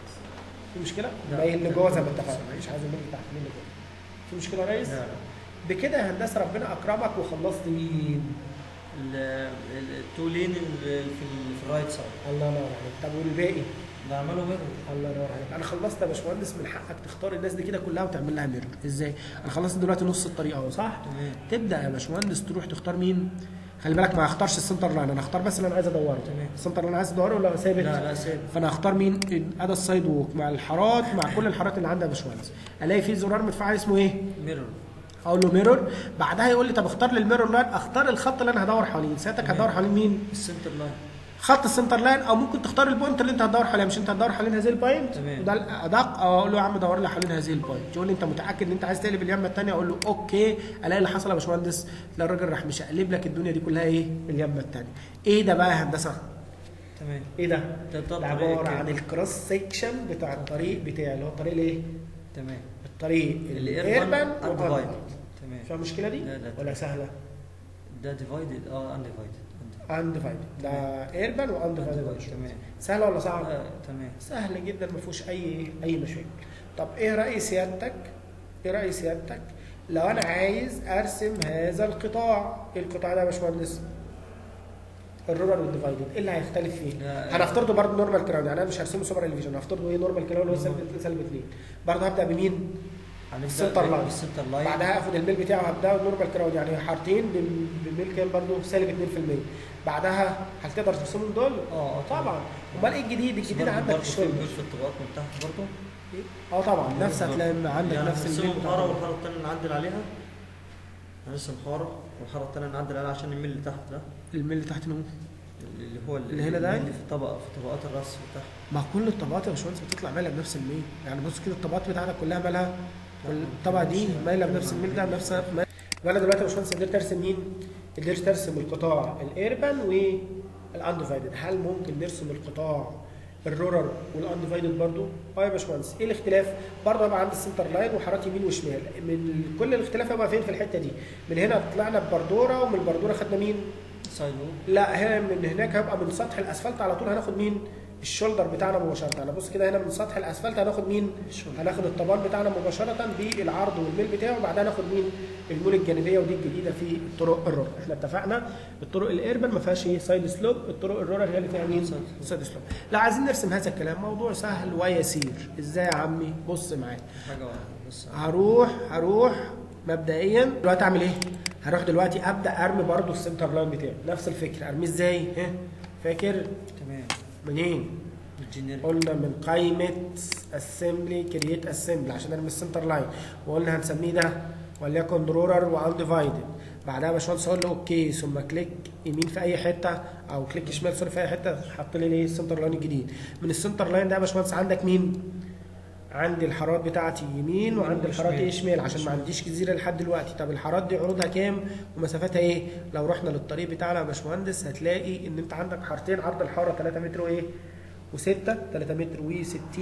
في مشكله؟ لا. باين اللي جوه زي ما اتفقنا مش عايز الميل تحت مين اللي جوه في مشكله يا ريس؟ لا لا بكده يا هندسه ربنا اكرمك وخلصت مين؟ ال- ال- التولين ال- في ال- في الرايت سايد الله ينور عليك طب والباقي؟ بعمله ميرور الله ينور عليك انا خلصت يا باشمهندس من حقك تختار الناس دي كده كلها وتعمل لها ميرور ازاي؟ انا خلصت دلوقتي نص الطريق اهو صح؟ تمام تبدا يا باشمهندس تروح تختار مين؟ خلي بالك ما هختارش السنتر لاين انا هختار بس اللي انا عايز ادوره تمام. السنتر اللي انا عايز ادوره ولا ثابت؟ لا لا ثابت فانا هختار مين اداه السايد ووك مع الحارات مع كل الحارات اللي عندها يا باشمهندس الاقي في زرار متفعل اسمه ايه ميرور اقول له ميرور بعدها يقول لي طب اختار لي الميرور لاين اختار الخط اللي انا هدور حواليه ساعتك تمام. هتدور حوالين مين السنتر لاين خط السنتر لاين او ممكن تختار البوينت اللي انت هتدور حواليها مش انت هتدور حوالين هذه البوينت تمام. وده الادق او اقول له يا عم دور لي حوالين هذه البوينت يقول لي انت متاكد ان انت عايز تقلب اليمه الثانيه اقول له اوكي الاقي اللي حصل يا باشمهندس تلاقي الراجل راح مشقلب لك الدنيا دي كلها ايه اليمه الثانيه ايه ده بقى يا هندسه تمام ايه ده ده ده ده الطريق عباره كده. عن الكروس سيكشن بتاع الطريق بتاعي اللي هو الطريق الايه؟ تمام الطريق الايربان الايربان انديفايد والأنديفايد. تمام فاهم المشكله دي؟ لا، لا. ولا سهله؟ ده ديفايدد اه انديفايدد انديفايد ده ايربان وانديفايد تمام سهله ولا صعبه؟ آه، تمام سهل جدا ما فيهوش اي اي مشاكل طب ايه راي سيادتك ايه راي سيادتك لو انا عايز ارسم هذا القطاع ايه القطاع ده يا باشمهندس الرولر والديفايدد ايه اللي هيختلف فيه لا، هنفترضه برضه نورمال كراون يعني انا مش هرسمه سوبر الفيجن هفترضه ايه نورمال كراون اللي هو سالب سالب 2 برضه هبدا بمين هنبدا السنتر لاين. السنتر لاين بعدها اخد الميل بتاعه هبداه نورمال كراون يعني حارتين بال- بالميل كام برضه سالب 2% بعدها هل تقدر ترسمهم دول؟ اه آه، طبعا امال ايه الجديد الجديد برضه- عندك برضه في في الشغل الميل في الطبقات من تحت برضه اه طبعا نفس هتلاقي عندك يعني نفس هنرسمه الميل حاره والحاره الثانيه نعدل عليها هنرسم حاره والحاره الثانيه نعدل عليها عشان الميل اللي تحت ده الميل اللي تحت نمو اللي هو اللي هنا ده؟ اللي في طبقه في طبقات الراس بتاعها ما كل الطبقات يا باشمهندس بتطلع مايله بنفس الميل يعني بص كده الطبقات بتاعتك كلها مالها الطبقه دي مايله بنفس الميل ده بنفس ما- يبقى انا دلوقتي يا باشمهندس قدرت ارسم مين؟ قدرت ارسم القطاع الايربان والانديفايدد هل ممكن نرسم القطاع الرورر والانديفايدد برضو؟ اه يا باشمهندس ايه الاختلاف؟ برضه هيبقى عندي السنتر لاين وحارات يمين وشمال من كل الاختلاف هيبقى فين في الحته دي؟ من هنا طلعنا ببردوره ومن البردوره خدنا مين؟ سايد وول لا هنا من هناك هيبقى من سطح الاسفلت على طول هناخد مين؟ الشولدر بتاعنا مباشره انا بص كده هنا من سطح الاسفلت هناخد مين الشولدر. هناخد الطبال بتاعنا مباشره بالعرض والميل بتاعه وبعدها ناخد مين المول الجانبيه ودي الجديده في الطرق الرورال احنا اتفقنا الطرق الاربن ما فيهاش ايه سايد سلوب الطرق الرورال هي اللي فيها مين سايد سايد سلوب لا عايزين نرسم هذا الكلام موضوع سهل ويسير ازاي يا عمي بص معايا حاجه واحده بس هروح هروح مبدئيا دلوقتي اعمل ايه؟ هروح دلوقتي ابدا ارمي برضو السنتر لاين بتاعي نفس الفكره ارميه ازاي؟ ها فاكر تمام منين؟ الجينيريك قلنا من قائمه اسمبلي كرييت اسمبلي عشان ارمي السنتر لاين وقلنا هنسميه ده وليكن رورر وانديفايدد بعدها يا باشمهندس اقول له اوكي ثم كليك يمين في اي حته او كليك شمال سوري في اي حته حط لي ليه السنتر لاين الجديد من السنتر لاين ده يا باشمهندس عندك مين؟ عندي الحارات بتاعتي يمين وعندي الحارات ايه شمال عشان ما عنديش جزيره لحد دلوقتي طب الحارات دي عروضها كام ومسافتها ايه لو رحنا للطريق بتاعنا يا باشمهندس هتلاقي ان انت عندك حارتين عرض الحاره 3 متر وايه و6 3 متر و60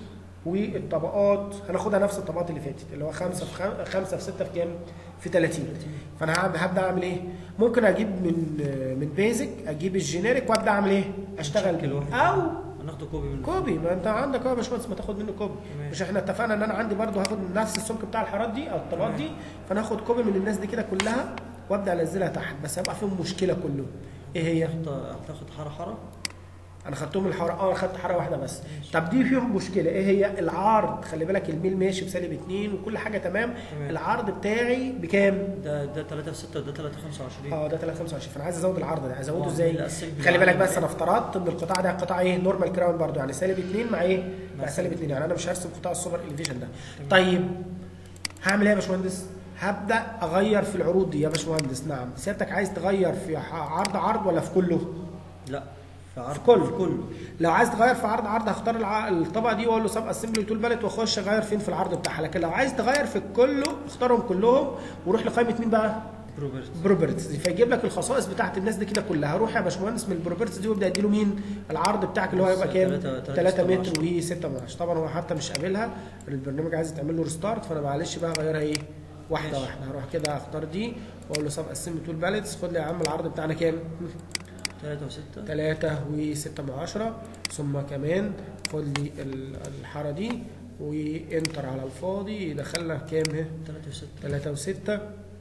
والطبقات هناخدها نفس الطبقات اللي فاتت اللي هو 5 في 5 في 6 في كام في 30 فانا هعمل- هبدا اعمل ايه ممكن اجيب من من بيزك اجيب الجينيريك وابدا اعمل ايه اشتغل نشكل بيه واحد. او هناخده كوبي من كوبي ما انت عندك اهو يا باشمهندس ما تاخد منه كوبي تمام. مش احنا اتفقنا ان انا عندي برضو هاخد نفس السمك بتاع الحارات دي او الطبقات دي فانا هاخد كوبي من الناس دي كده كلها وابدا انزلها تحت بس هيبقى فيهم مشكله كلهم ايه هي؟ هت- هتاخد حاره حاره انا خدتهم الحاره اه انا خدت حاره واحده بس طب دي فيهم مشكله ايه هي؟ العرض خلي بالك الميل ماشي بسالب 2 وكل حاجه تمام تمام. العرض بتاعي بكام؟ ده ده 3 في 6 وده 3 في 25 اه ده 325 فانا عايز ازود العرض ده ازوده اه، ازاي؟ الاسمبلي خلي بالك عامل بس ايه؟ انا افترضت ان القطاع ده قطاع ايه نورمال كراون برضو يعني سالب 2 مع ايه؟ مع مع سالب سالب 2 يعني انا مش هرسم قطاع السوبر اليفيشن ده طيب هعمل ايه يا باشمهندس؟ هبدا اغير في العروض دي يا باشمهندس نعم سيادتك عايز تغير في ح- عرض عرض ولا في كله؟ لا في عرض في كله. في كله لو عايز تغير في عرض عرض هختار الع- الطبقه دي واقول له سب اسمبلي تول باليت واخش اغير فين في العرض بتاعها لكن لو عايز تغير في كله اختارهم كلهم وروح لقائمه مين بقى؟ بروبرت بروبرتيز دي فيجيب لك الخصائص بتاعت الناس دي كده كلها روح يا باشمهندس من البروبرتيز دي وابدا اديله مين العرض بتاعك اللي هو هيبقى كام تلاتة- تلاتة 3 ستة من متر و6 من عشرة طبعا هو حتى مش قابلها البرنامج عايز يتعمل له ريستارت فانا معلش بقى اغيرها ايه واحده ماشي. واحده هروح كده اختار دي واقول له سب اسمبلي تول باليتس خد لي يا عم العرض بتاعنا كام 3 و6 3 و6 من عشرة ثم كمان خد لي ال- الحاره دي وانتر على الفاضي يدخلنا كام اهي 3 و6 3 و6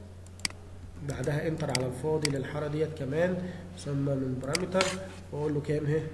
بعدها انتر على الفاضي للحاره ديت كمان ثم من بارامتر واقول له كام اهي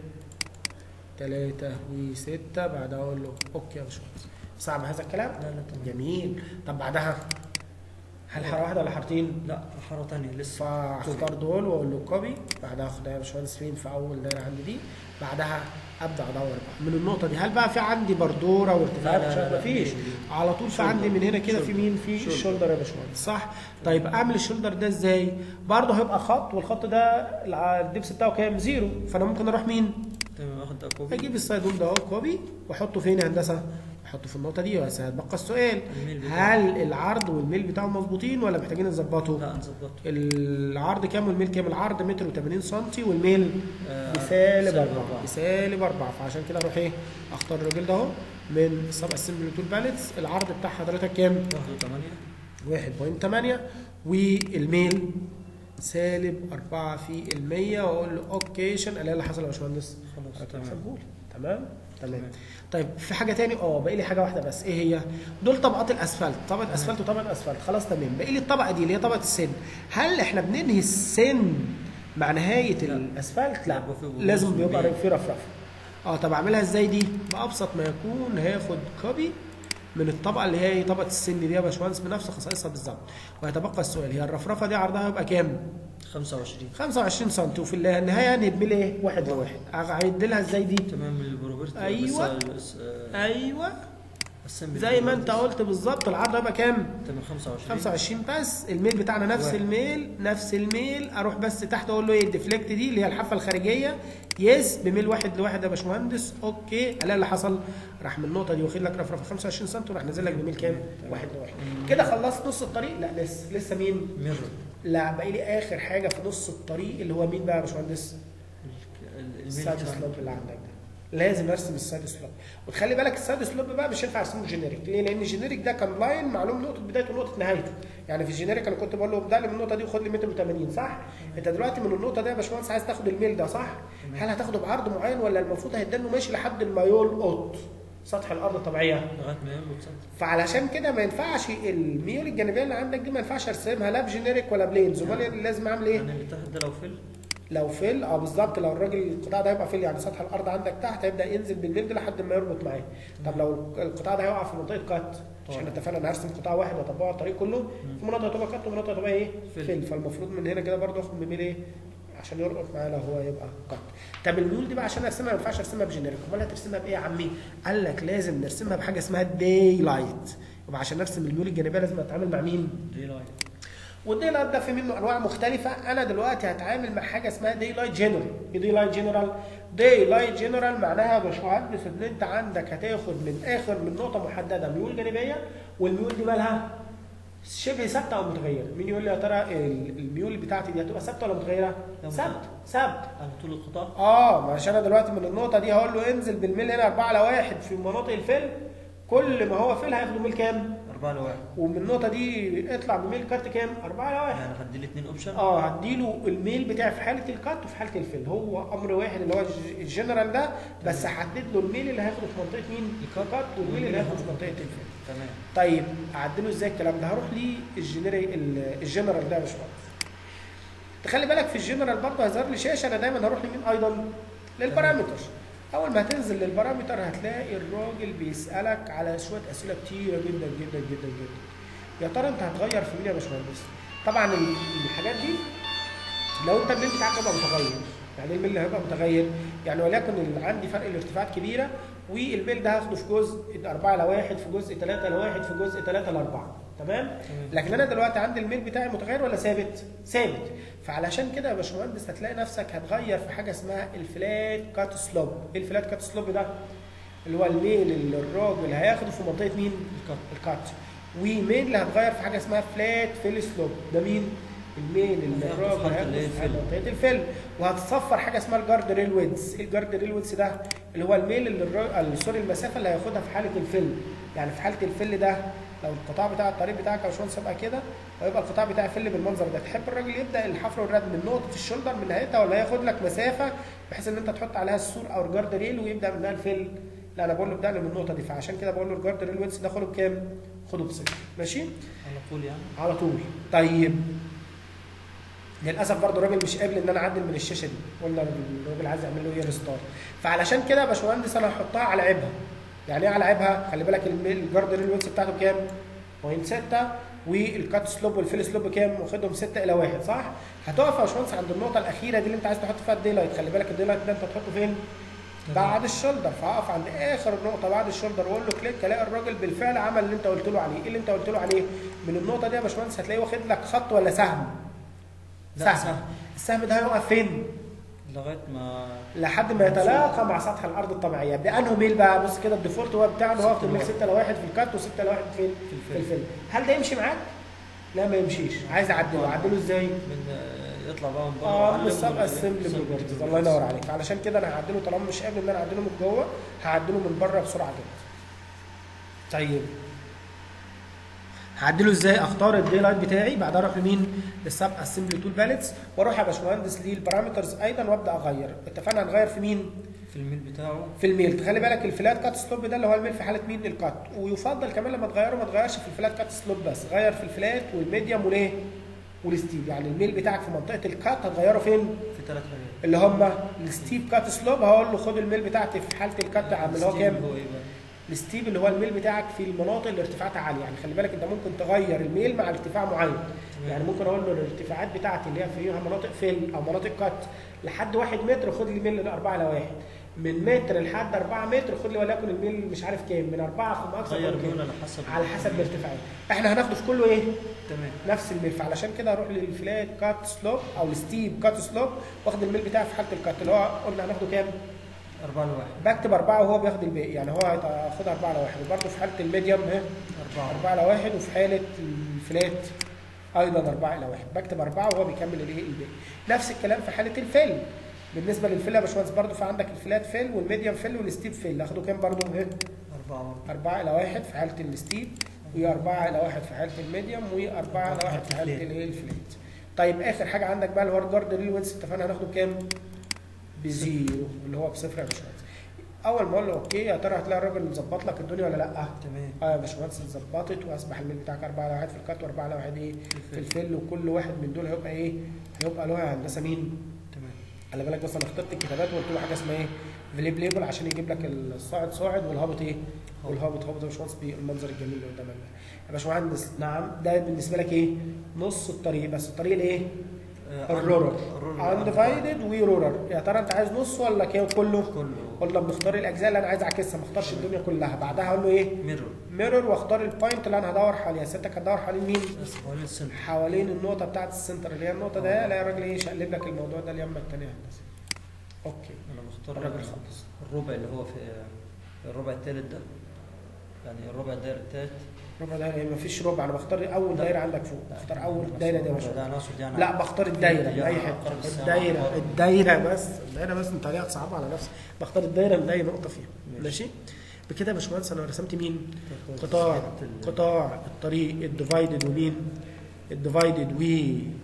3 و6 بعدها اقول له اوكي يا باشمهندس صعب هذا الكلام؟ لا لا تمام جميل طب بعدها هل حاره واحده ولا حارتين؟ لا حاره ثانيه لسه فاختار دول واقول له كوبي بعدها اخد يا باشمهندس فين في اول دايره عندي دي بعدها ابدا ادور بقى من النقطه دي هل بقى في عندي بردوره وارتفاعات لا، لا، مش لا، مفيش دي- دي. على طول في شولدر. عندي من هنا كده في شولدر. مين في شولدر. الشولدر يا باشمهندس صح طيب اعمل الشولدر ده ازاي برضه هيبقى خط والخط ده الع- الدبس بتاعه كام زيرو فانا ممكن اروح مين تمام اخد ده كوبي اجيب السايدون ده اهو كوبي واحطه فين يا هندسه احطه في النقطه دي بس هتبقى السؤال الميل بتاعه. هل العرض والميل بتاعهم مظبوطين ولا محتاجين نظبطه لا نظبطه العرض كام والميل كام العرض متر و80 سم والميل آه، بسالب سالب 4 أربعة. بسالب 4 فعشان كده اروح ايه اختار الراجل ده اهو من سب اسمبلي تول باليتس العرض بتاع حضرتك كام 1 و8 1.8 والميل سالب 4 في المية واقول له اوكيشن الاقي اللي حصل يا باشمهندس خلاص تمام تمام تمام تمام تمام. طيب في حاجه تاني اه باقي لي حاجه واحده بس ايه هي دول طبقات الاسفلت طبقه اسفلت وطبقه اسفلت خلاص تمام باقي لي الطبقه دي اللي هي طبقه السن هل احنا بننهي السن مع نهايه لا. الاسفلت لا يبقى في- لازم بص بيبقى بيه. في رفرفه اه طب اعملها ازاي دي بابسط ما يكون هاخد كوبي من الطبقه اللي هي طبقه السن دي يا باشمهندس بنفس خصائصها بالظبط ويتبقى السؤال هي الرفرفه دي عرضها يبقى كام 25 25 سم وفي النهايه هنبني لي ايه واحد لواحد هعد لها ازاي دي تمام البروبرت أيوة. بس بس آه، ايوه السمبل زي ما انت بروبرتس. قلت بالظبط العرض هيبقى كام تمام 25 25 بس الميل بتاعنا نفس واحد. الميل نفس الميل اروح بس تحت اقول له ايه الديفليكت دي اللي هي الحافه الخارجيه يس بميل واحد لواحد يا باشمهندس اوكي الاقي اللي حصل راح من النقطه دي واخد لك رفرفه 25 سم وراح نازل لك بميل كام واحد لواحد كده خلصت نص الطريق لا لسه لسه مين ميرور لا باقي لي اخر حاجه في نص الطريق اللي هو مين بقى يا باشمهندس ال- الميل السايد بتاعنا. سلوب اللي عندك ده لازم ارسم السايد سلوب وتخلي بالك السايد سلوب بقى مش ينفع ارسمه جينيريك ليه؟ لان الجينيريك ده كان لاين معلوم نقطه بدايته ونقطه نهايته يعني في الجينيريك انا كنت بقول له ابدا لي من النقطه دي وخد لي متر و80 صح؟ انت دلوقتي من النقطه دي يا باشمهندس عايز تاخد الميل ده صح؟ هل هتاخده بعرض معين ولا المفروض هيدانه ماشي لحد ما يلقط سطح الارض الطبيعيه لغايه ما يملك سنتي فعلشان كده ما ينفعش الميول الجانبيه اللي عندك دي ما ينفعش ارسمها لا بجينيريك ولا بلينز امال لازم اعمل ايه؟ يعني اللي تحت ده لو فل لو فيل اه بالظبط لو الراجل القطاع ده هيبقى فيل يعني سطح الارض عندك تحت هيبدا ينزل بالميل ده لحد ما يربط معاه طب لو القطاع ده هيقع في منطقه كات مش احنا اتفقنا انا هرسم قطاع واحد واطبقه على الطريق كله في مناطق هتبقى كات ومناطق هتبقى ايه فيل. فيل فالمفروض من هنا كده برضه اخد بميل ايه عشان يربط معاه لو هو يبقى كات طب الميول دي بقى عشان ارسمها ما ينفعش ارسمها بجينيريك امال هترسمها بايه يا عمي قال لك لازم نرسمها بحاجه اسمها داي لايت يبقى عشان ارسم الميول الجانبيه لازم اتعامل مع مين دي لاين والدي لايت ده في منه انواع مختلفه انا دلوقتي هتعامل مع حاجه اسمها دي لايت جنرال ايه دي لايت جنرال دي لايت جنرال معناها يا باشمهندس ان انت عندك هتاخد من اخر من نقطه محدده ميول جانبيه والميول دي مالها شبه ثابته او متغيره مين يقول لي يا ترى ال- الميول بتاعتي دي هتبقى ثابته ولا متغيره لا، ثابته ثابته على طول القطاع اه ما عشان انا دلوقتي من النقطه دي هقول له انزل بالميل هنا 4 على 1 في مناطق الفيل كل ما هو فيل هياخده ميل كام أربعة لواحد ومن النقطه دي اطلع بميل كارت كام 4 على 1 يعني هدي لي اتنين اوبشن اه هديله الميل بتاعي في حاله الكات وفي حاله الفيل هو امر واحد اللي هو الج- الجنرال ده بس هحدد له الميل اللي هياخده في منطقه مين الكات والميل اللي هياخده في منطقه الفيل تمام طيب اعدله ازاي الكلام ده هروح للجنرال الجنرال ده يا باشمهندس تخلي بالك في الجنرال برضه هيظهر لي شاشه انا دايما هروح لمين ايضا للبارامتر اول ما هتنزل للبارامتر هتلاقي الراجل بيسالك على شويه اسئله كتيره جدا جدا جدا جدا يا ترى انت هتغير في مين يا باشمهندس طبعا ال- الحاجات دي لو انت الميل بتاعك هيبقى متغير يعني ايه الميل اللي هيبقى متغير يعني وليكن اللي عندي فرق الارتفاعات كبيره والميل ده هاخده في جزء 4 ل 1 في جزء 3 ل 1 في جزء 3 ل 4 تمام لكن انا دلوقتي عندي الميل بتاعي متغير ولا ثابت ثابت فعلشان كده يا باشمهندس هتلاقي نفسك هتغير في حاجه اسمها الفلات كات سلوب ايه الفلات كات سلوب ده اللي هو الميل اللي الراجل هياخده في منطقه مين الكات. الكات وميل اللي هتغير في حاجه اسمها فلات فيل سلوب ده مين الميل اللي هياخده في الراجل حالة هياخده اللي هي في الفيل. منطقه الفيل وهتصفر حاجه اسمها الجارد ريل ويدز ايه الجارد ريل ويدز ده اللي هو الميل اللي الراجل سوري المسافه اللي هياخدها في حاله الفيل يعني في حاله الفيل ده لو القطاع بتاع الطريق بتاعك يا باشمهندس يبقى كده ويبقى القطاع بتاعي فل بالمنظر ده تحب الراجل يبدا الحفر والرد من نقطه الشولدر من نهايتها ولا ياخد لك مسافه بحيث ان انت تحط عليها السور او الجارد ريل ويبدا منها الفل لا انا بقول له ابدا لي من النقطه دي فعشان كده بقول له الجارد ريل ويدز ده خده بكام؟ خده بصفر ماشي؟ على طول يعني على طول طيب للاسف برضه الراجل مش قابل ان انا اعدل من الشاشه دي قلنا الراجل عايز يعمل له ايه ريستار فعلشان كده يا باشمهندس انا هحطها على عيبها يعني ايه على عيبها خلي بالك الم- الجارد ريل ويدز بتاعته كام؟ بوينت 6 والكات سلوب والفيل سلوب كام؟ واخدهم 6 الى 1 صح؟ هتقف يا باشمهندس عند النقطه الاخيره دي اللي انت عايز تحط فيها الدي لايت خلي بالك الدي لايت ده انت هتحطه فين؟ بعد الشولدر فهقف عند اخر النقطه بعد الشولدر واقول له كليك الاقي الراجل بالفعل عمل اللي انت قلت له عليه، ايه اللي انت قلت له عليه؟ من النقطه دي يا باشمهندس هتلاقيه واخد لك خط ولا سهم؟ لا، سهم سهم. السهم ده هيقف فين؟ لغايه ما لحد ما يتلاقى مع سطح الارض الطبيعيه بانه ميل بقى بص كده الديفولت هو بتاعه هو واخد الميل 6 ل 1 في الكات و6 ل 1 فين؟ في في الفيلم. الفيلم هل ده يمشي معاك؟ لا ما يمشيش عايز اعدله اعدله ازاي؟ من آه، يطلع بقى من بره اه ويعلم بالسب وال- اسمبلي سب بروبرتيز بروبرتيز. الله ينور عليك علشان كده انا هعدله طالما مش قابل ان انا اعدله من جوه هعدله من بره بسرعه جدا طيب هعدله ازاي اختار الدي لايت بتاعي بعدها اروح لمين للسب اسمبلي تول باليتس واروح يا باشمهندس للبارامترز ايضا وابدا اغير اتفقنا هنغير في مين في الميل بتاعه في الميل تخلي بالك الفلات كات سلوب ده اللي هو الميل في حاله مين الكات ويفضل كمان لما تغيره ما تغيرش في الفلات كات سلوب بس غير في الفلات والميديوم والايه والستيب يعني الميل بتاعك في منطقه الكات هتغيره فين في ثلاث حاجات اللي هم الستيب كات سلوب هقول له خد الميل بتاعتي في حاله الكات عم اللي هو ستيل كام هو ايه بقى؟ الستيب اللي هو الميل بتاعك في المناطق اللي ارتفاعاتها عاليه يعني خلي بالك انت ممكن تغير الميل مع ارتفاع معين يعني ممكن اقول له الارتفاعات بتاعتي اللي هي فيها مناطق فيل او مناطق كات لحد واحد متر خد لي ميل لأربعة على واحد من متر لحد 4 متر خد لي وليكن الميل مش عارف كام من 4 في اقصى غير كام؟ ميول على حسب على حسب الارتفاعات احنا هناخده في كله ايه تمام نفس الميل فعلشان كده اروح للفلات كات سلوب او الستيب كات سلوب واخد الميل بتاعي في حاله الكات اللي هو قلنا هناخده كام أربعة لواحد بكتب أربعة وهو بياخد الباقي يعني هو هياخدها أربعة على واحد وبرده في حالة الميديوم ها أربعة أربعة على واحد وفي حالة الفلات أيضا أربعة إلى واحد بكتب أربعة وهو بيكمل الإيه الباقي نفس الكلام في حالة الفيل بالنسبه للفيل يا باشمهندس برضه في عندك الفلات فيل والميديوم فيل والستيب فيل اخدوا كام برضه ايه أربعة برضه. أربعة إلى واحد في حالة الستيب وأربعة إلى واحد في حالة الميديوم وأربعة إلى واحد في حالة الإيه الفلات. طيب آخر حاجة عندك بقى الهارد جارد ريل وينس اتفقنا هناخده بكام؟ بزيرو اللي هو بصفر يا باشمهندس. أول ما أقول له أوكي يا ترى هتلاقي الراجل مظبط لك الدنيا ولا لأ؟ تمام اه يا باشمهندس اتظبطت واصبح الميل بتاعك 4 على 1 في الكات و4 على 1 ايه في الفل وكل واحد من دول هيبقى ايه؟ هيبقى له هندسه مين؟ تمام خلي بالك بس انا اخترت الكتابات وقلت له حاجه اسمها ايه؟ فليب ليبل عشان يجيب لك الصاعد صاعد والهابط ايه؟ والهابط هابط يا باشمهندس بالمنظر الجميل اللي قدامك ده. يا باشمهندس نعم ده بالنسبه لك ايه؟ نص الطريق بس الطريق الايه؟ آه، الرورر الرورر اندفايدد ورورر يا ترى انت عايز نص ولا كده كله؟ كله قلنا بنختار الاجزاء اللي انا عايز اعكسها ما اختارش الدنيا كلها بعدها اقول له ايه؟ ميرور ميرور واختار البوينت اللي انا هدور حواليها ستك هتدور حوالين مين؟ بس حوالين السنتر حوالين النقطه بتاعت السنتر اللي هي النقطه ده الاقي الراجل ايه شقلب لك الموضوع ده اليمه الثانيه هندسه اوكي انا بختار الراجل خلص الربع اللي هو في الربع الثالث ده يعني الربع الداير الثالث ربع دايره ما فيش ربع انا بختار اول دايره عندك فوق بختار اول دايره دي يا الربع باشا ده انا اقصد يعني لا بختار الدايره من اي يعني حته أقرب الساعة الدايره أقرب. الدايره بس الدايره بس انت ليه صعبه على نفسك بختار الدايره من اي نقطه فيها ماشي. ماشي بكده يا باشمهندس انا رسمت مين تاخد قطاع حتة ال- قطاع الطريق الديفايدد ومين الديفايدد و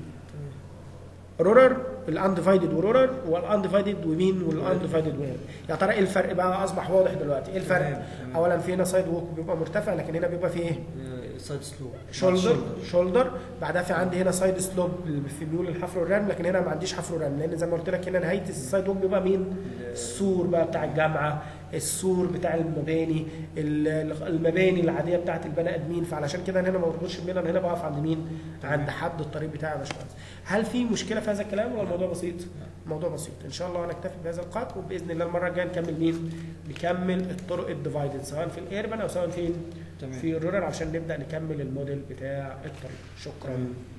رورر الانديفايدد ورورر والانديفايدد ومين والانديفايدد وين يا ترى ايه الفرق بقى اصبح واضح دلوقتي ايه الفرق تمام، تمام. اولا في هنا سايد ووك بيبقى مرتفع لكن هنا بيبقى فيه ايه آه، سايد سلو شولدر شولدر بعدها في عندي هنا سايد سلوب في ميول الحفر والرمل لكن هنا ما عنديش حفر ورمل لان زي ما قلت لك هنا نهايه السايد ووك بيبقى مين السور بقى بتاع الجامعه السور بتاع المباني ال- المباني العاديه بتاعت البني ادمين فعلشان كده أنا هنا ما بربطش بين انا هنا بقف عند مين عند حد الطريق بتاعي يا باشمهندس هل في مشكله في هذا الكلام ولا الموضوع بسيط الموضوع بسيط ان شاء الله هنكتفي بهذا القدر وباذن الله المره الجايه نكمل مين نكمل الطرق الديفايدد سواء في الايربن او سواء فين تمام في الرورال عشان نبدا نكمل الموديل بتاع الطريق شكرا